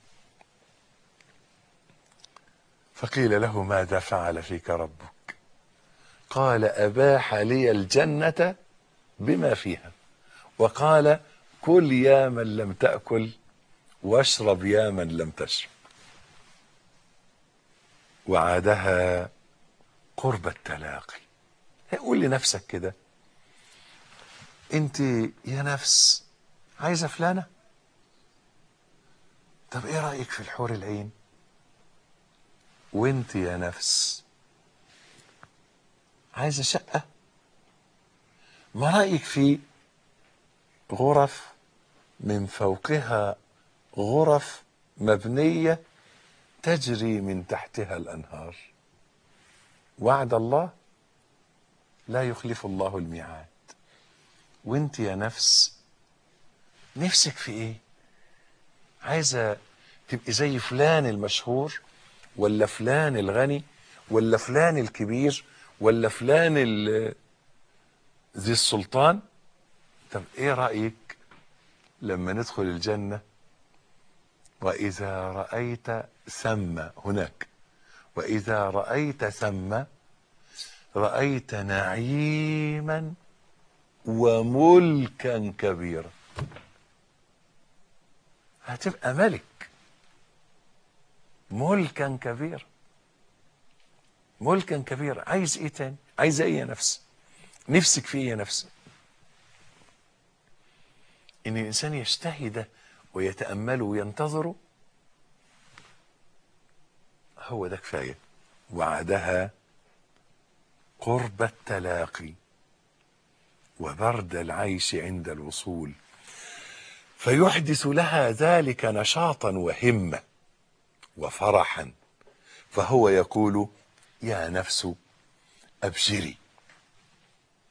فقيل له ماذا فعل فيك ربك قال اباح لي الجنه بما فيها وقال كل يا من لم تاكل واشرب يا من لم تشرب وعادها قرب التلاقي قول لنفسك كده انت يا نفس عايزه فلانه طب ايه رايك في الحور العين وانت يا نفس عايزه شقه ما رايك في غرف من فوقها غرف مبنيه تجري من تحتها الانهار وعد الله لا يخلف الله الميعاد وانت يا نفس نفسك في ايه عايزه تبقي زي فلان المشهور ولا فلان الغني ولا فلان الكبير ولا فلان ال- ذي السلطان طب ايه رايك لما ندخل الجنه واذا رايت ثم هناك واذا رايت ثم رايت نعيما وملكا كبيرا هتبقى ملك ملكا كبيرا ملكا كبيرا عايز ايه تاني عايز ايه يا نفس نفسك في ايه يا نفس ان الانسان يشتهي ده ويتامله وينتظره هو ده كفايه وعدها قرب التلاقي وبرد العيش عند الوصول فيحدث لها ذلك نشاطا وهمه وفرحا فهو يقول يا نفس ابشري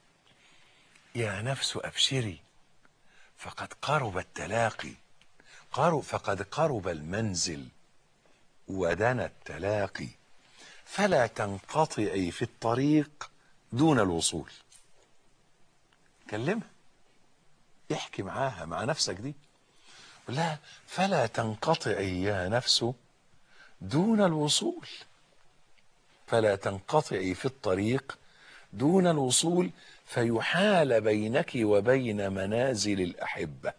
يا نفس أبشري فقد قرب التلاقي قرب فقد قرب المنزل ودنا التلاقي فلا تنقطعي في الطريق دون الوصول كلمها احكي معاها مع نفسك دي قول لها فلا تنقطعي يا نفس دون الوصول فلا تنقطعي في الطريق دون الوصول فيحال بينك وبين منازل الأحبة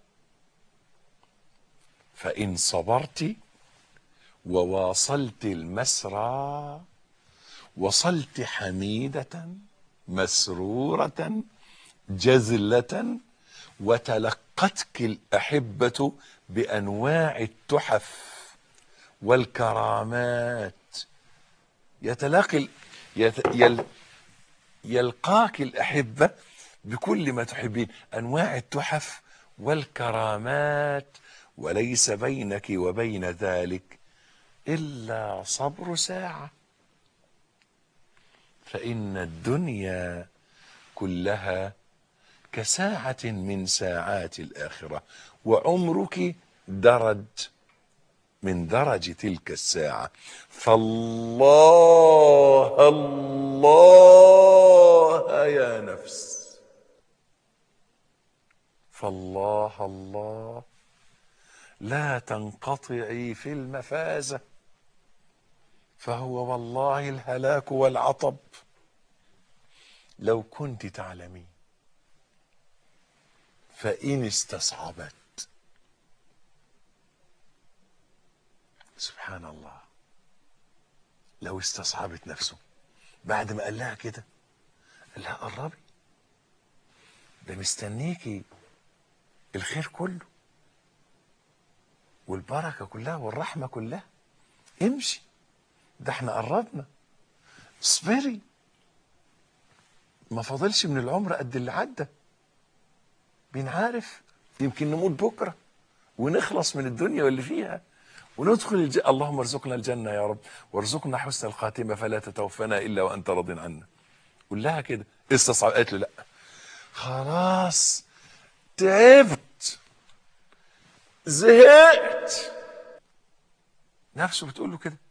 فإن صبرت وواصلت المسرى وصلت حميدة مسرورة جزلة وتلقتك الأحبة بأنواع التحف والكرامات يتلاقي يت... يل... يلقاك الأحبة بكل ما تحبين أنواع التحف والكرامات وليس بينك وبين ذلك إلا صبر ساعة فإن الدنيا كلها كساعة من ساعات الآخرة وعمرك درج من درج تلك الساعة فالله الله يا نفس فالله الله لا تنقطعي في المفازة فهو والله الهلاك والعطب لو كنت تعلمين فإن استصعبت سبحان الله لو استصعبت نفسه بعد ما قال لها كده قال لها قربي ده مستنيكي الخير كله والبركة كلها والرحمة كلها امشي ده احنا قربنا اصبري ما فاضلش من العمر قد اللي عدى مين عارف يمكن نموت بكرة ونخلص من الدنيا واللي فيها وندخل الجنة اللهم ارزقنا الجنة يا رب وارزقنا حسن الخاتمة فلا تتوفنا إلا وأنت راض عنا قول لها كده استصعب قالت له لا خلاص تعبت زهقت نفسه بتقول له كده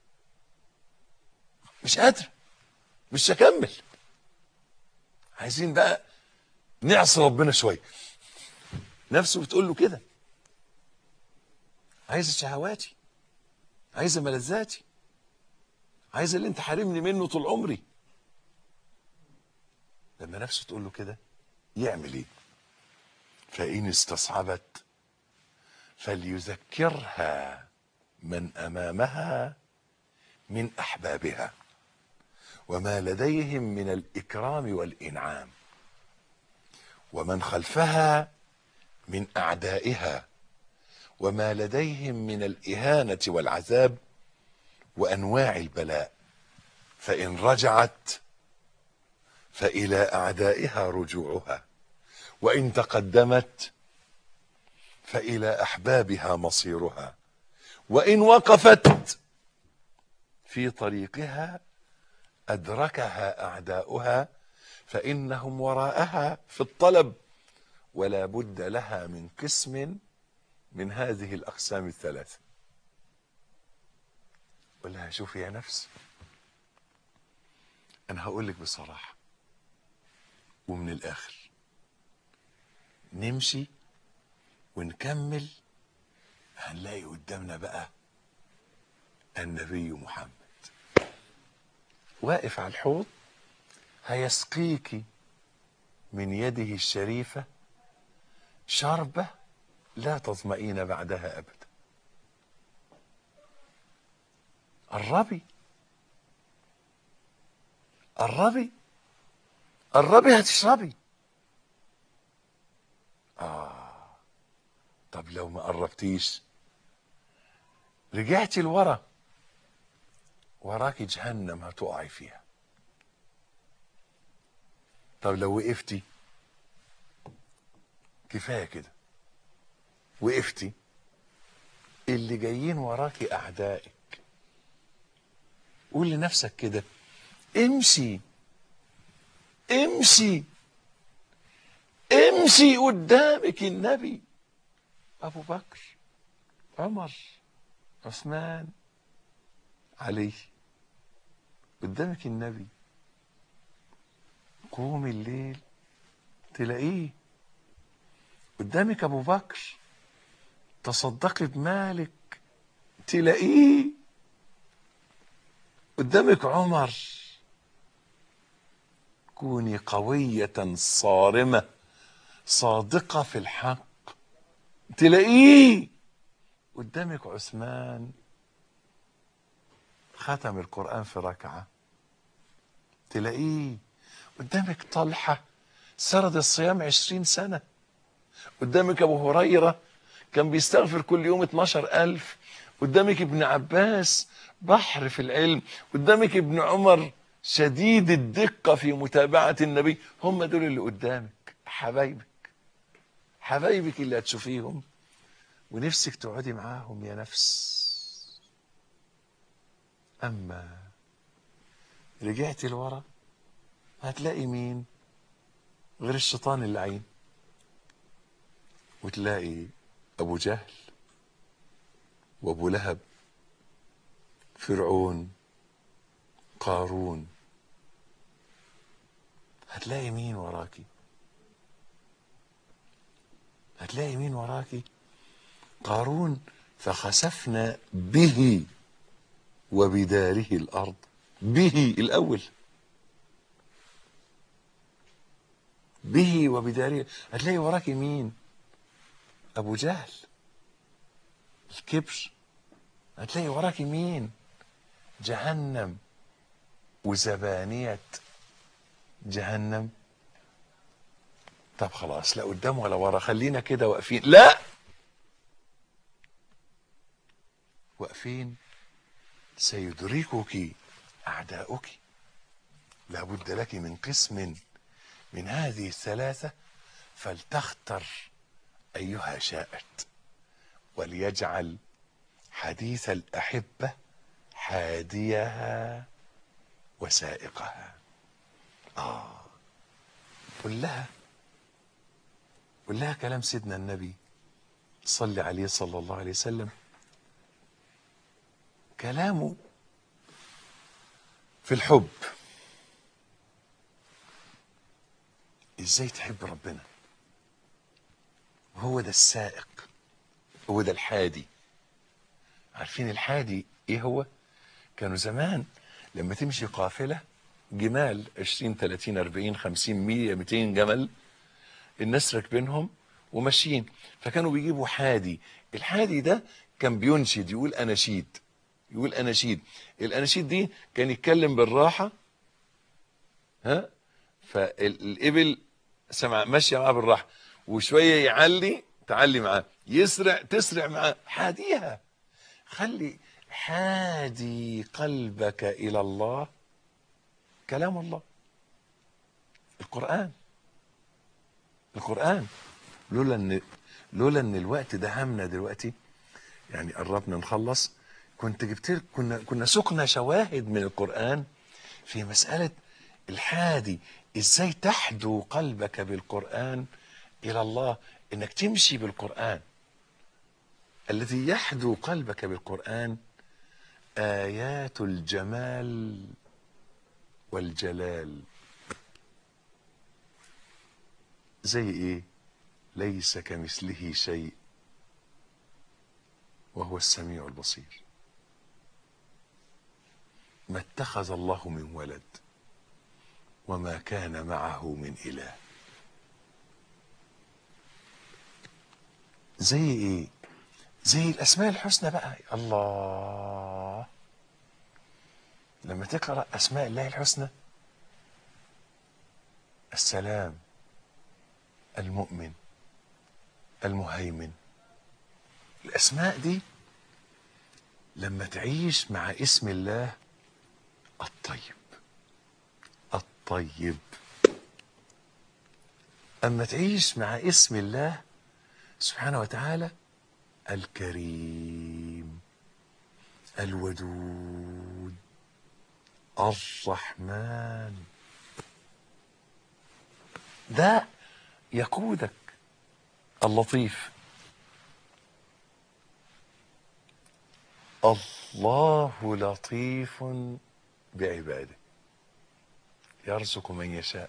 مش قادر مش هكمل عايزين بقى نعصي ربنا شويه نفسه بتقول له كده عايز شهواتي عايز ملذاتي عايز اللي انت حارمني منه طول عمري لما نفسه تقول له كده يعمل ايه فإن استصعبت فليذكرها من أمامها من أحبابها وما لديهم من الإكرام والإنعام ومن خلفها من أعدائها وما لديهم من الإهانة والعذاب وأنواع البلاء فإن رجعت فإلى أعدائها رجوعها وإن تقدمت فإلى أحبابها مصيرها وإن وقفت في طريقها أدركها أعداؤها فإنهم وراءها في الطلب ولا بد لها من قسم من هذه الأقسام الثلاثة قل لها شوفي يا نفس أنا هقول لك بصراحة ومن الآخر نمشي ونكمل هنلاقي قدامنا بقى النبي محمد واقف على الحوض هيسقيك من يده الشريفة شربة لا تظمئين بعدها أبدا قربي قربي قربي هتشربي آه طب لو ما قربتيش رجعتي لورا وراكي جهنم هتقعي فيها طب لو وقفتي كفايه كده وقفتي اللي جايين وراكي اعدائك قول لنفسك كده امشي امشي تمشي قدامك النبي ابو بكر عمر عثمان علي قدامك النبي قوم الليل تلاقيه قدامك ابو بكر تصدقي بمالك تلاقيه قدامك عمر كوني قوية صارمة صادقة في الحق تلاقيه قدامك عثمان ختم القرآن في ركعة تلاقيه قدامك طلحة سرد الصيام عشرين سنة قدامك أبو هريرة كان بيستغفر كل يوم 12 ألف قدامك ابن عباس بحر في العلم قدامك ابن عمر شديد الدقة في متابعة النبي هم دول اللي قدامك حبايبك حبايبك اللي هتشوفيهم ونفسك تقعدي معاهم يا نفس أما رجعتي لورا هتلاقي مين غير الشيطان اللعين وتلاقي أبو جهل وأبو لهب فرعون قارون هتلاقي مين وراكي هتلاقي مين وراكي قارون فخسفنا به وبداره الأرض به الأول به وبداره هتلاقي وراكي مين أبو جهل الكبر هتلاقي وراكي مين جهنم وزبانية جهنم طب خلاص لا قدام ولا ورا خلينا كده واقفين لا واقفين سيدركك أعداؤك لابد لك من قسم من هذه الثلاثة فلتختر أيها شاءت وليجعل حديث الأحبة حاديها وسائقها آه قل لها قل لها كلام سيدنا النبي صلى عليه صلى الله عليه وسلم كلامه في الحب ازاي تحب ربنا وهو ده السائق هو ده الحادي عارفين الحادي ايه هو كانوا زمان لما تمشي قافله جمال 20 30 40 50 100 200 جمل الناس راكبينهم وماشيين فكانوا بيجيبوا حادي الحادي ده كان بينشد يقول اناشيد يقول اناشيد الاناشيد دي كان يتكلم بالراحه ها فالابل سمع ماشيه معاه بالراحه وشويه يعلي تعلي معاه يسرع تسرع معاه حاديها خلي حادي قلبك الى الله كلام الله القران القران لولا ان لولا ان الوقت ده همنا دلوقتي يعني قربنا نخلص كنت جبت لك كنا كنا سقنا شواهد من القران في مساله الحادي ازاي تحدو قلبك بالقران الى الله انك تمشي بالقران الذي يحدو قلبك بالقران ايات الجمال والجلال زي ايه ليس كمثله شيء وهو السميع البصير ما اتخذ الله من ولد وما كان معه من اله زي ايه زي الاسماء الحسنى بقى الله لما تقرا اسماء الله الحسنى السلام المؤمن المهيمن الاسماء دي لما تعيش مع اسم الله الطيب الطيب اما تعيش مع اسم الله سبحانه وتعالى الكريم الودود الرحمن ده يقودك اللطيف الله لطيف بعباده يرزق من يشاء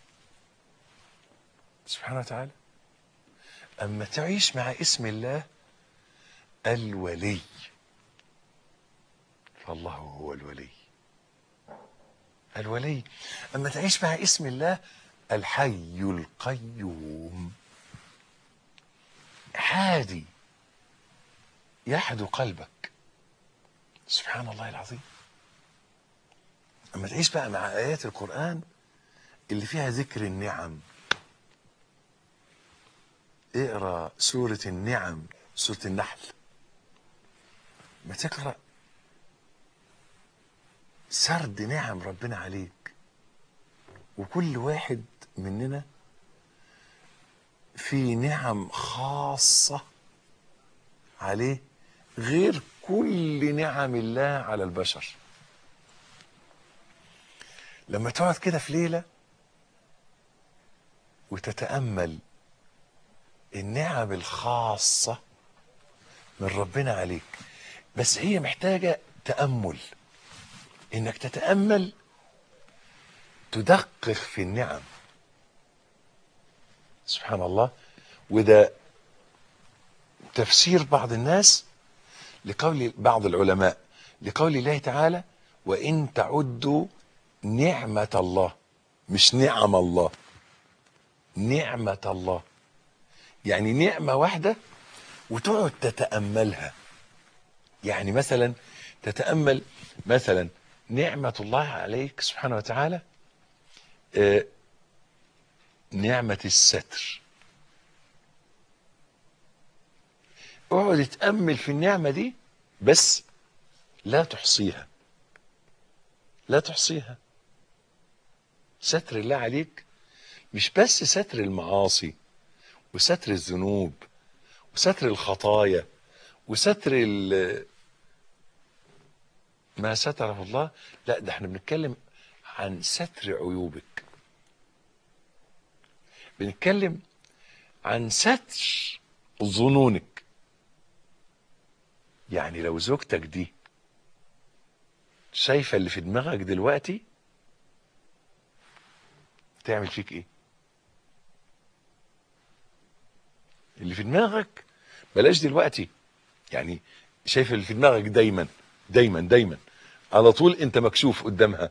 سبحانه وتعالى أما تعيش مع اسم الله الولي فالله هو الولي الولي أما تعيش مع اسم الله الحي القيوم هادي يحدو قلبك سبحان الله العظيم أما تعيش بقى مع آيات القرآن اللي فيها ذكر النعم اقرا سورة النعم سورة النحل ما تقرأ سرد نعم ربنا عليك وكل واحد مننا في نعم خاصة عليه غير كل نعم الله على البشر لما تقعد كده في ليلة وتتأمل النعم الخاصة من ربنا عليك بس هي محتاجة تأمل انك تتأمل تدقق في النعم سبحان الله وده تفسير بعض الناس لقول بعض العلماء لقول الله تعالى وإن تعدوا نعمة الله مش نعم الله نعمة الله يعني نعمة واحدة وتقعد تتأملها يعني مثلا تتأمل مثلا نعمة الله عليك سبحانه وتعالى آه، نعمة الستر اقعد اتأمل في النعمة دي بس لا تحصيها لا تحصيها ستر الله عليك مش بس ستر المعاصي وستر الذنوب وستر الخطايا وستر ال- ما ستره الله لا ده احنا بنتكلم عن ستر عيوبك بنتكلم عن ستر ظنونك يعني لو زوجتك دي شايفه اللي في دماغك دلوقتي تعمل فيك ايه اللي في دماغك بلاش دلوقتي يعني شايف اللي في دماغك دايما دايما دايما على طول انت مكشوف قدامها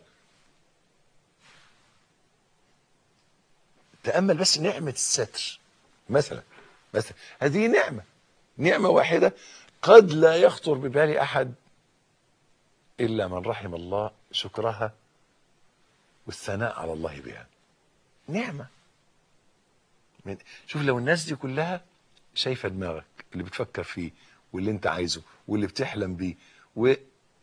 تأمل بس نعمة الستر مثلا مثلا هذه نعمة نعمة واحدة قد لا يخطر ببال أحد إلا من رحم الله شكرها والثناء على الله بها نعمة من شوف لو الناس دي كلها شايفة دماغك اللي بتفكر فيه واللي انت عايزه واللي بتحلم بيه و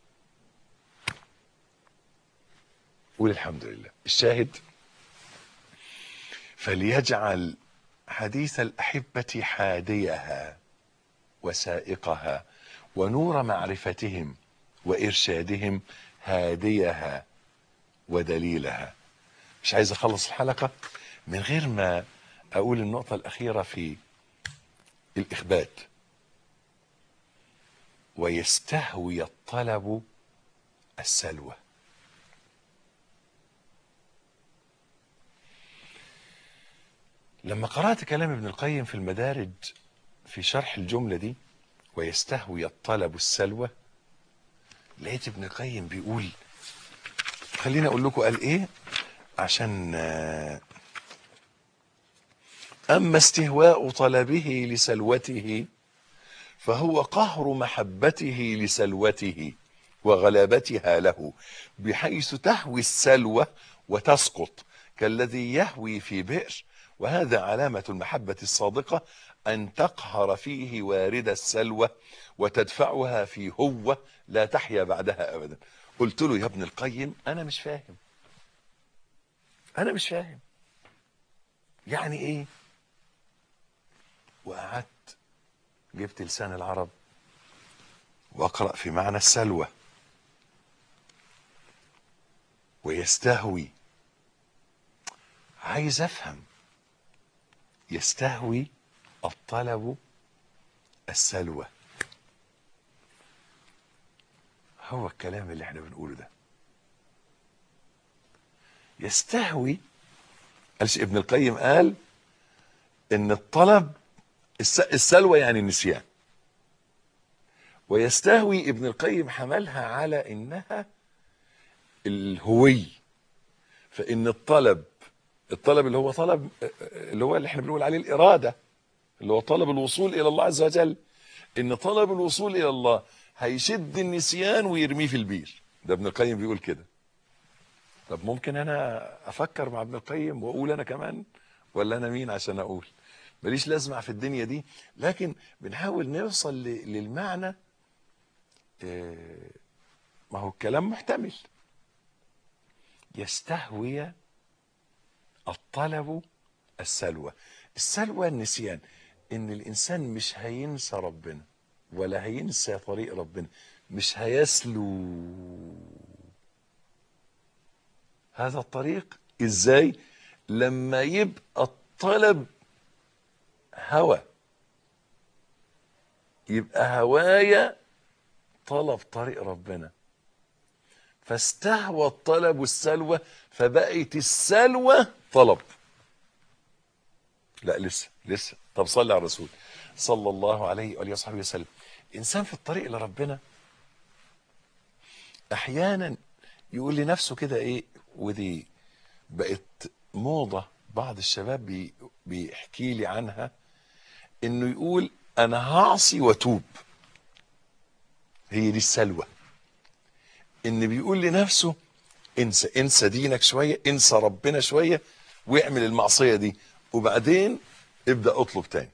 قول الحمد لله الشاهد فليجعل حديث الأحبة حاديها وسائقها ونور معرفتهم وإرشادهم هاديها ودليلها مش عايز أخلص الحلقة من غير ما أقول النقطة الأخيرة في الإخبات ويستهوي الطلب السلوى لما قرأت كلام ابن القيم في المدارج في شرح الجملة دي ويستهوي الطلب السلوى لقيت ابن القيم بيقول خليني اقول لكم قال ايه عشان آه، اما استهواء طلبه لسلوته فهو قهر محبته لسلوته وغلبتها له بحيث تهوي السلوى وتسقط كالذي يهوي في بئر وهذا علامة المحبة الصادقة أن تقهر فيه وارد السلوى وتدفعها في هو لا تحيا بعدها أبدا قلت له يا ابن القيم أنا مش فاهم أنا مش فاهم يعني إيه وقعدت جبت لسان العرب واقرا في معنى السلوى ويستهوي عايز افهم يستهوي الطلب السلوى هو الكلام اللي احنا بنقوله ده يستهوي قالش ابن القيم قال ان الطلب الس- السلوى يعني النسيان ويستهوي ابن القيم حملها على انها الهوي فان الطلب الطلب اللي هو طلب اللي هو اللي احنا بنقول عليه الاراده اللي هو طلب الوصول الى الله عز وجل ان طلب الوصول الى الله هيشد النسيان ويرميه في البير ده ابن القيم بيقول كده طب ممكن انا افكر مع ابن القيم واقول انا كمان ولا انا مين عشان اقول ماليش لازمه في الدنيا دي لكن بنحاول نوصل ل- للمعنى آه، ما هو الكلام محتمل يستهوي الطلب السلوى السلوى النسيان ان الانسان مش هينسى ربنا ولا هينسى طريق ربنا مش هيسلو هذا الطريق ازاي لما يبقى الطلب هوى يبقى هوايا طلب طريق ربنا فاستهوى الطلب السلوى فبقت السلوى طلب لا لسه لسه طب صلي على الرسول صلى الله عليه وآله وصحبه وسلم إنسان في الطريق لربنا أحيانا يقول لنفسه كده إيه ودي بقت موضة بعض الشباب بي بيحكي لي عنها إنه يقول أنا هعصي وأتوب هي دي السلوى إن بيقول لنفسه انسى انسى دينك شوية انسى ربنا شوية واعمل المعصية دي وبعدين ابدأ اطلب تاني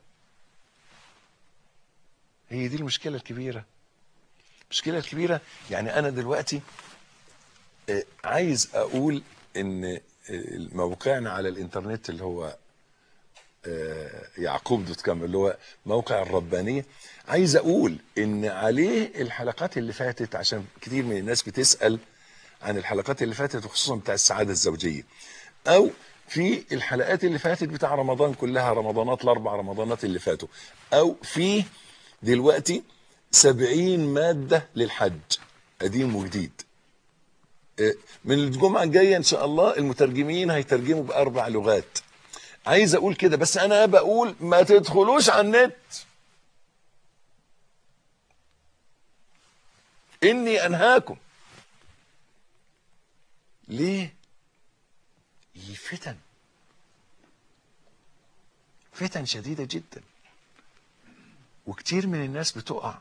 هي دي المشكلة الكبيرة المشكلة الكبيرة يعني أنا دلوقتي آه، عايز أقول إن آه، موقعنا على الإنترنت اللي هو آه، يعقوب دوت كوم اللي هو موقع الربانية عايز أقول إن عليه الحلقات اللي فاتت عشان كتير من الناس بتسأل عن الحلقات اللي فاتت وخصوصا بتاع السعادة الزوجية أو في الحلقات اللي فاتت بتاع رمضان كلها رمضانات الأربع رمضانات اللي فاتوا أو في دلوقتي سبعين مادة للحج قديم وجديد آه، من الجمعة الجاية إن شاء الله المترجمين هيترجموا بأربع لغات عايز أقول كده بس أنا بقول ما تدخلوش على النت إني أنهاكم ليه؟ هي فتن فتن شديدة جدا وكتير من الناس بتقع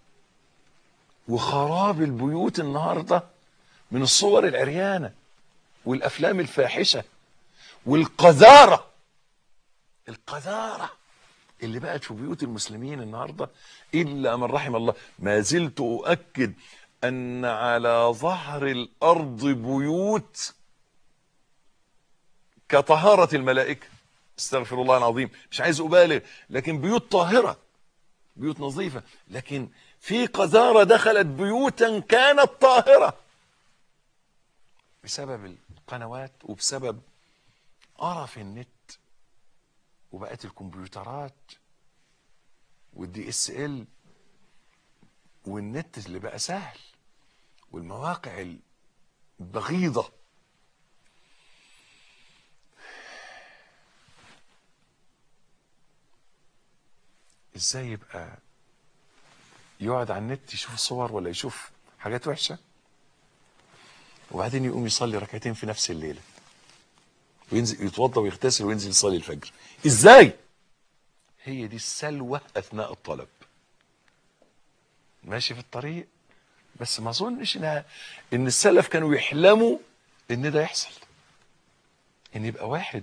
وخراب البيوت النهارده من الصور العريانه والافلام الفاحشه والقذاره القذاره اللي بقت في بيوت المسلمين النهارده الا من رحم الله ما زلت اؤكد ان على ظهر الارض بيوت كطهاره الملائكه استغفر الله العظيم مش عايز ابالغ لكن بيوت طاهره بيوت نظيفة لكن في قذارة دخلت بيوتا كانت طاهرة بسبب القنوات وبسبب قرف النت وبقت الكمبيوترات والدي اس ال والنت اللي بقى سهل والمواقع البغيضة ازاي يبقى يقعد على النت يشوف صور ولا يشوف حاجات وحشه وبعدين يقوم يصلي ركعتين في نفس الليله وينزل يتوضا ويغتسل وينزل يصلي الفجر ازاي هي دي السلوى اثناء الطلب ماشي في الطريق بس ما اظنش انها ان السلف كانوا يحلموا ان ده يحصل ان يبقى واحد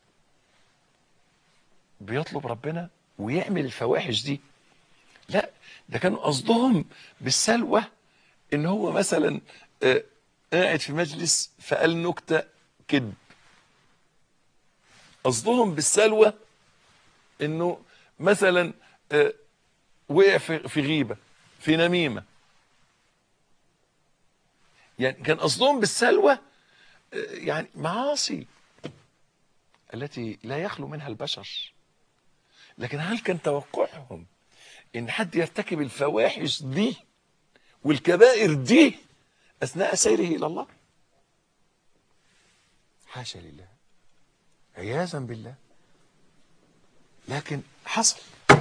بيطلب ربنا ويعمل الفواحش دي لا ده كانوا قصدهم بالسلوى ان هو مثلا آه، قاعد في مجلس فقال نكته كذب قصدهم بالسلوى انه مثلا آه، وقع في في غيبه في نميمه يعني كان قصدهم بالسلوى آه، يعني معاصي التي لا يخلو منها البشر لكن هل كان توقعهم ان حد يرتكب الفواحش دي والكبائر دي اثناء سيره الى الله حاشا لله عياذا بالله لكن حصل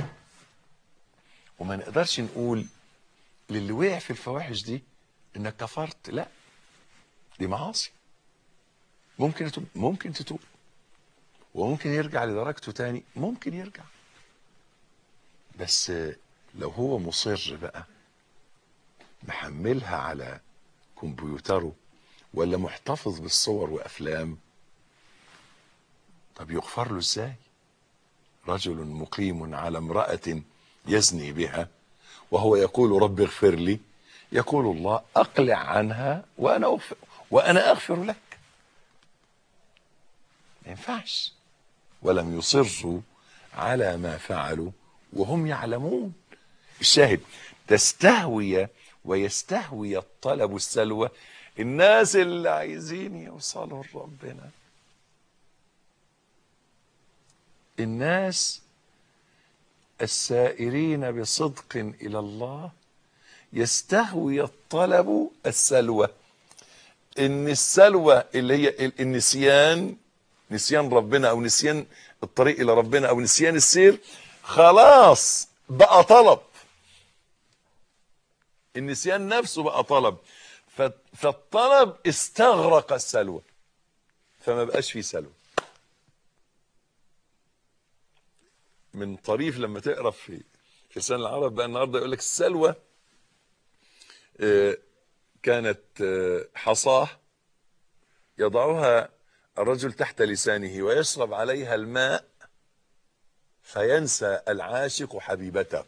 وما نقدرش نقول للي وقع في الفواحش دي انك كفرت لا دي معاصي ممكن تتوب ممكن تتوب وممكن يرجع لدرجته تاني ممكن يرجع بس لو هو مصر بقى محملها على كمبيوتره ولا محتفظ بالصور وافلام طب يغفر له ازاي رجل مقيم على امرأة يزني بها وهو يقول رب اغفر لي يقول الله اقلع عنها وانا أغفر وانا اغفر لك ما ينفعش ولم يصروا على ما فعلوا وهم يعلمون الشاهد تستهوي ويستهوي الطلب السلوى الناس اللي عايزين يوصلوا لربنا الناس السائرين بصدق الى الله يستهوي الطلب السلوى ان السلوى اللي هي النسيان نسيان ربنا او نسيان الطريق الى ربنا او نسيان السير خلاص بقى طلب النسيان نفسه بقى طلب فالطلب استغرق السلوى فما بقاش فيه سلوى من طريف لما تقرا في في لسان العرب بقى النهارده يقول لك السلوى كانت حصاه يضعها الرجل تحت لسانه ويشرب عليها الماء فينسى العاشق حبيبته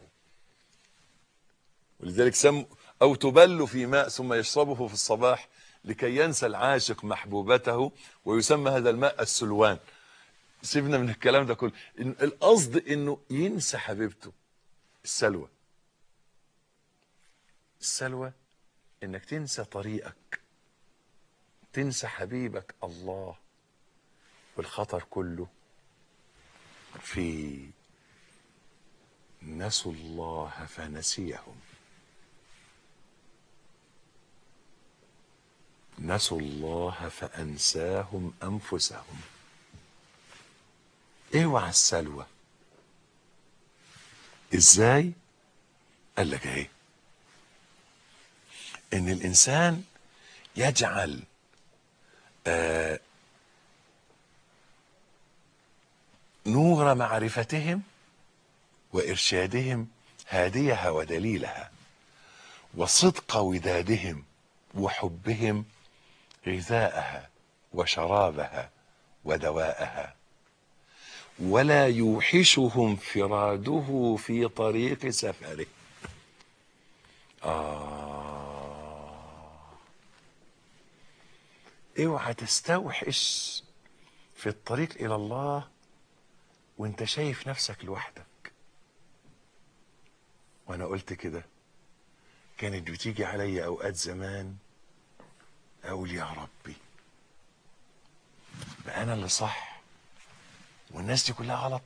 ولذلك سم او تبل في ماء ثم يشربه في الصباح لكي ينسى العاشق محبوبته ويسمى هذا الماء السلوان سيبنا من الكلام ده كله إن القصد انه ينسى حبيبته السلوى السلوى انك تنسى طريقك تنسى حبيبك الله والخطر كله في نسوا الله فنسيهم نسوا الله فانساهم انفسهم اوعى السلوى ازاي قال لك ايه ان الانسان يجعل آه نور معرفتهم وارشادهم هاديها ودليلها وصدق ودادهم وحبهم غذاءها وشرابها ودواءها ولا يوحشهم فراده في طريق سفره آه اوعى تستوحش في الطريق الى الله وانت شايف نفسك لوحدك وانا قلت كده كانت بتيجي عليا اوقات زمان اقول يا ربي بقى انا اللي صح والناس دي كلها غلط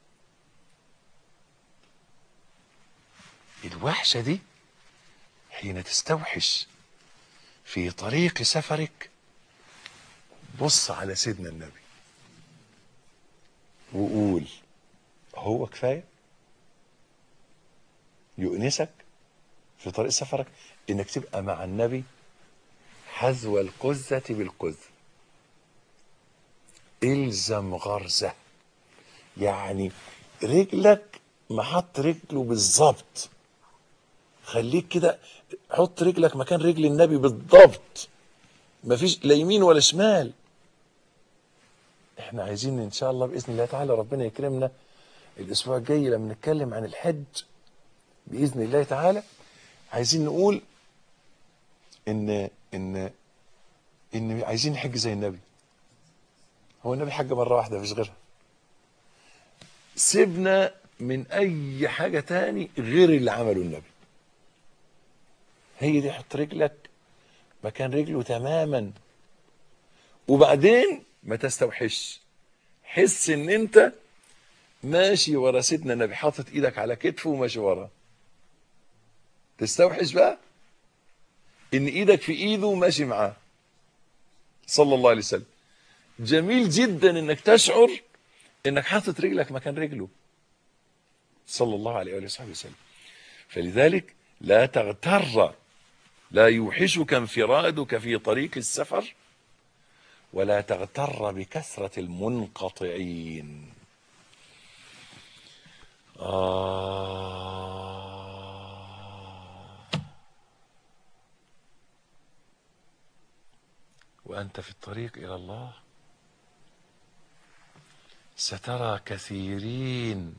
الوحشة دي حين تستوحش في طريق سفرك بص على سيدنا النبي وقول هو كفاية يؤنسك في طريق سفرك انك تبقى مع النبي حذو القزة بالقز الزم غرزة يعني رجلك محط رجله بالظبط خليك كده حط رجلك مكان رجل النبي بالضبط مفيش لا يمين ولا شمال احنا عايزين ان شاء الله باذن الله تعالى ربنا يكرمنا الاسبوع الجاي لما نتكلم عن الحج باذن الله تعالى عايزين نقول ان ان ان عايزين نحج زي النبي هو النبي حج مره واحده مفيش غيرها سيبنا من اي حاجه تاني غير اللي عمله النبي هي دي حط رجلك مكان رجله تماما وبعدين ما تستوحش حس ان انت ماشي ورا سيدنا النبي حاطط ايدك على كتفه وماشي وراه تستوحش بقى ان ايدك في ايده وماشي معاه صلى الله عليه وسلم جميل جدا انك تشعر انك حاطط رجلك مكان رجله صلى الله عليه وآله وصحبه وسلم فلذلك لا تغتر لا يوحشك انفرادك في طريق السفر ولا تغتر بكثرة المنقطعين آه وأنت في الطريق إلى الله سترى كثيرين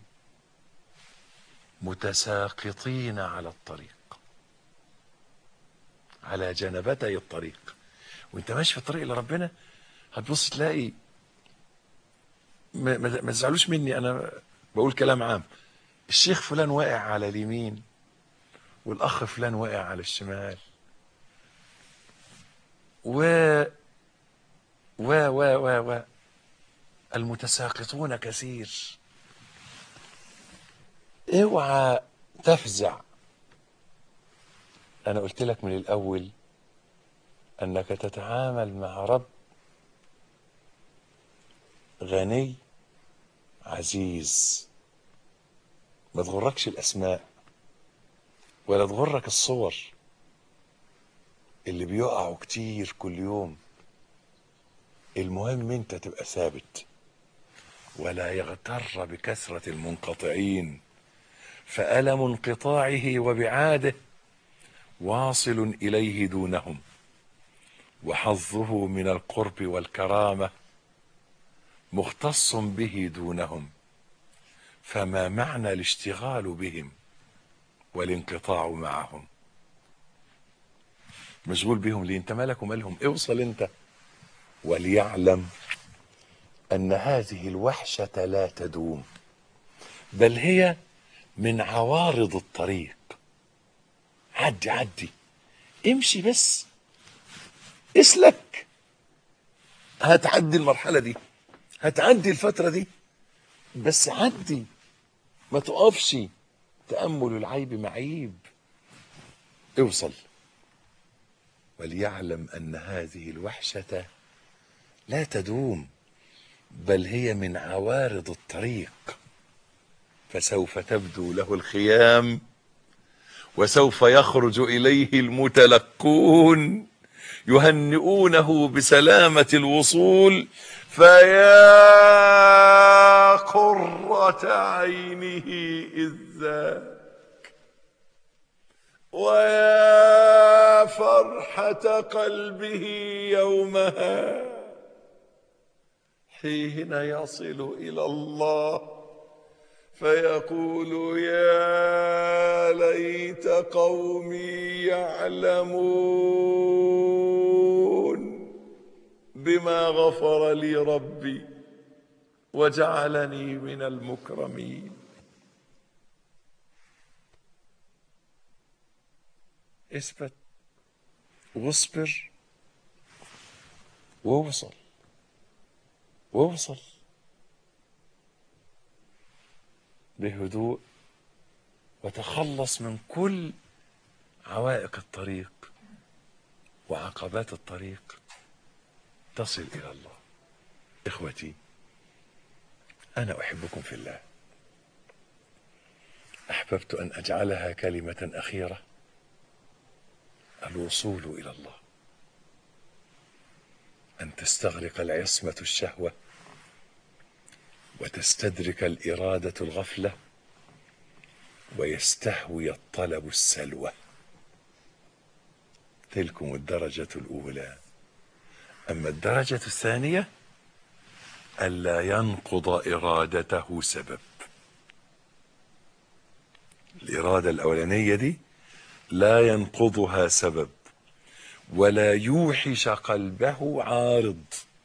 متساقطين على الطريق على جنبتي الطريق وانت ماشي في الطريق لربنا هتبص تلاقي ما, ما ما تزعلوش مني انا بقول كلام عام الشيخ فلان واقع على اليمين والاخ فلان واقع على الشمال و و و و و المتساقطون كثير اوعى تفزع انا قلت لك من الاول انك تتعامل مع رب غني عزيز ما تغركش الاسماء ولا تغرك الصور اللي بيقعوا كتير كل يوم المهم انت تبقى ثابت ولا يغتر بكثرة المنقطعين فألم انقطاعه وبعاده واصل إليه دونهم وحظه من القرب والكرامة مختص به دونهم فما معنى الاشتغال بهم والانقطاع معهم مشغول بهم ليه انت مالك ومالهم اوصل انت وليعلم ان هذه الوحشه لا تدوم بل هي من عوارض الطريق عدي عدي امشي بس اسلك هتعدي المرحله دي هتعدي الفتره دي بس عدي ما تقفش تامل العيب معيب اوصل وليعلم ان هذه الوحشه لا تدوم بل هي من عوارض الطريق فسوف تبدو له الخيام وسوف يخرج اليه المتلقون يهنئونه بسلامه الوصول فيا قره عينه اذ ذاك ويا فرحه قلبه يومها حين يصل الى الله فيقول يا ليت قومي يعلمون بما غفر لي ربي وجعلني من المكرمين اثبت واصبر واوصل واوصل بهدوء وتخلص من كل عوائق الطريق وعقبات الطريق تصل الى الله اخوتي انا احبكم في الله احببت ان اجعلها كلمه اخيره الوصول الى الله ان تستغرق العصمه الشهوه وتستدرك الاراده الغفله ويستهوي الطلب السلوى تلكم الدرجه الاولى اما الدرجه الثانيه الا ينقض ارادته سبب الاراده الاولانيه دي لا ينقضها سبب ولا يوحش قلبه عارض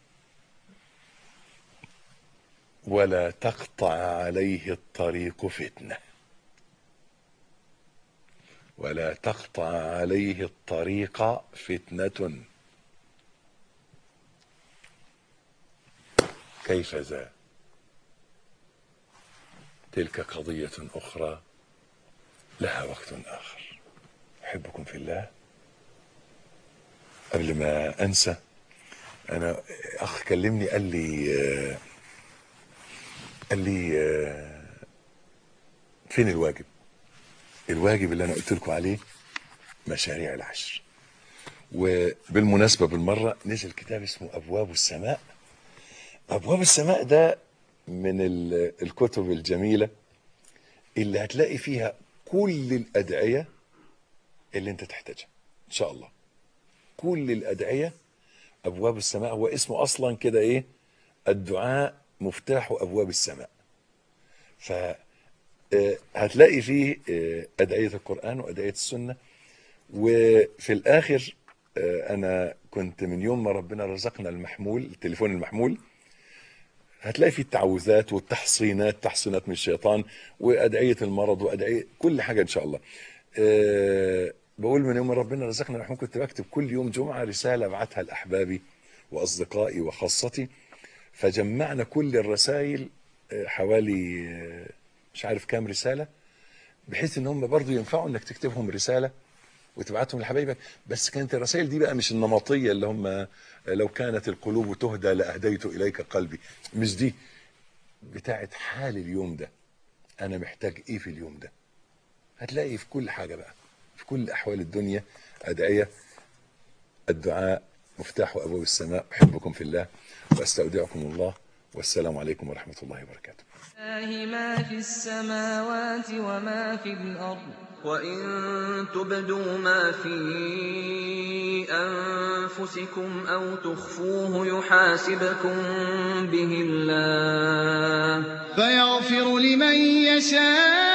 ولا تقطع عليه الطريق فتنه ولا تقطع عليه الطريق فتنه كيف ذا تلك قضية أخرى لها وقت آخر أحبكم في الله قبل ما أنسى أنا أخ كلمني قال لي آه، قال لي آه، فين الواجب الواجب اللي أنا قلت لكم عليه مشاريع العشر وبالمناسبة بالمرة نزل كتاب اسمه أبواب السماء أبواب السماء ده من ال- الكتب الجميلة اللي هتلاقي فيها كل الأدعية اللي أنت تحتاجها إن شاء الله كل الأدعية أبواب السماء هو اسمه أصلا كده إيه الدعاء مفتاح أبواب السماء ف آه، هتلاقي فيه آه، أدعية القرآن وأدعية السنة وفي الآخر آه، أنا كنت من يوم ما ربنا رزقنا المحمول التليفون المحمول هتلاقي فيه التعوذات والتحصينات تحصينات من الشيطان وأدعية المرض وأدعية كل حاجة إن شاء الله أه بقول من يوم ما ربنا رزقنا المحمول كنت بكتب كل يوم جمعة رسالة ابعتها لأحبابي وأصدقائي وخاصتي فجمعنا كل الرسائل آه، حوالي آه، مش عارف كام رسالة بحيث ان هم برضو ينفعوا انك تكتبهم رسالة وتبعتهم لحبايبك بس كانت الرسائل دي بقى مش النمطية اللي هم لو كانت القلوب تهدى لأهديت إليك قلبي مش دي بتاعت حال اليوم ده أنا محتاج إيه في اليوم ده هتلاقي في كل حاجة بقى في كل أحوال الدنيا أدعية الدعاء مفتاح أبواب السماء أحبكم في الله وأستودعكم الله والسلام عليكم ورحمة الله وبركاته لله ما في السماوات وما في الأرض وإن تبدوا ما في أنفسكم أو تخفوه يحاسبكم به الله فيغفر لمن يشاء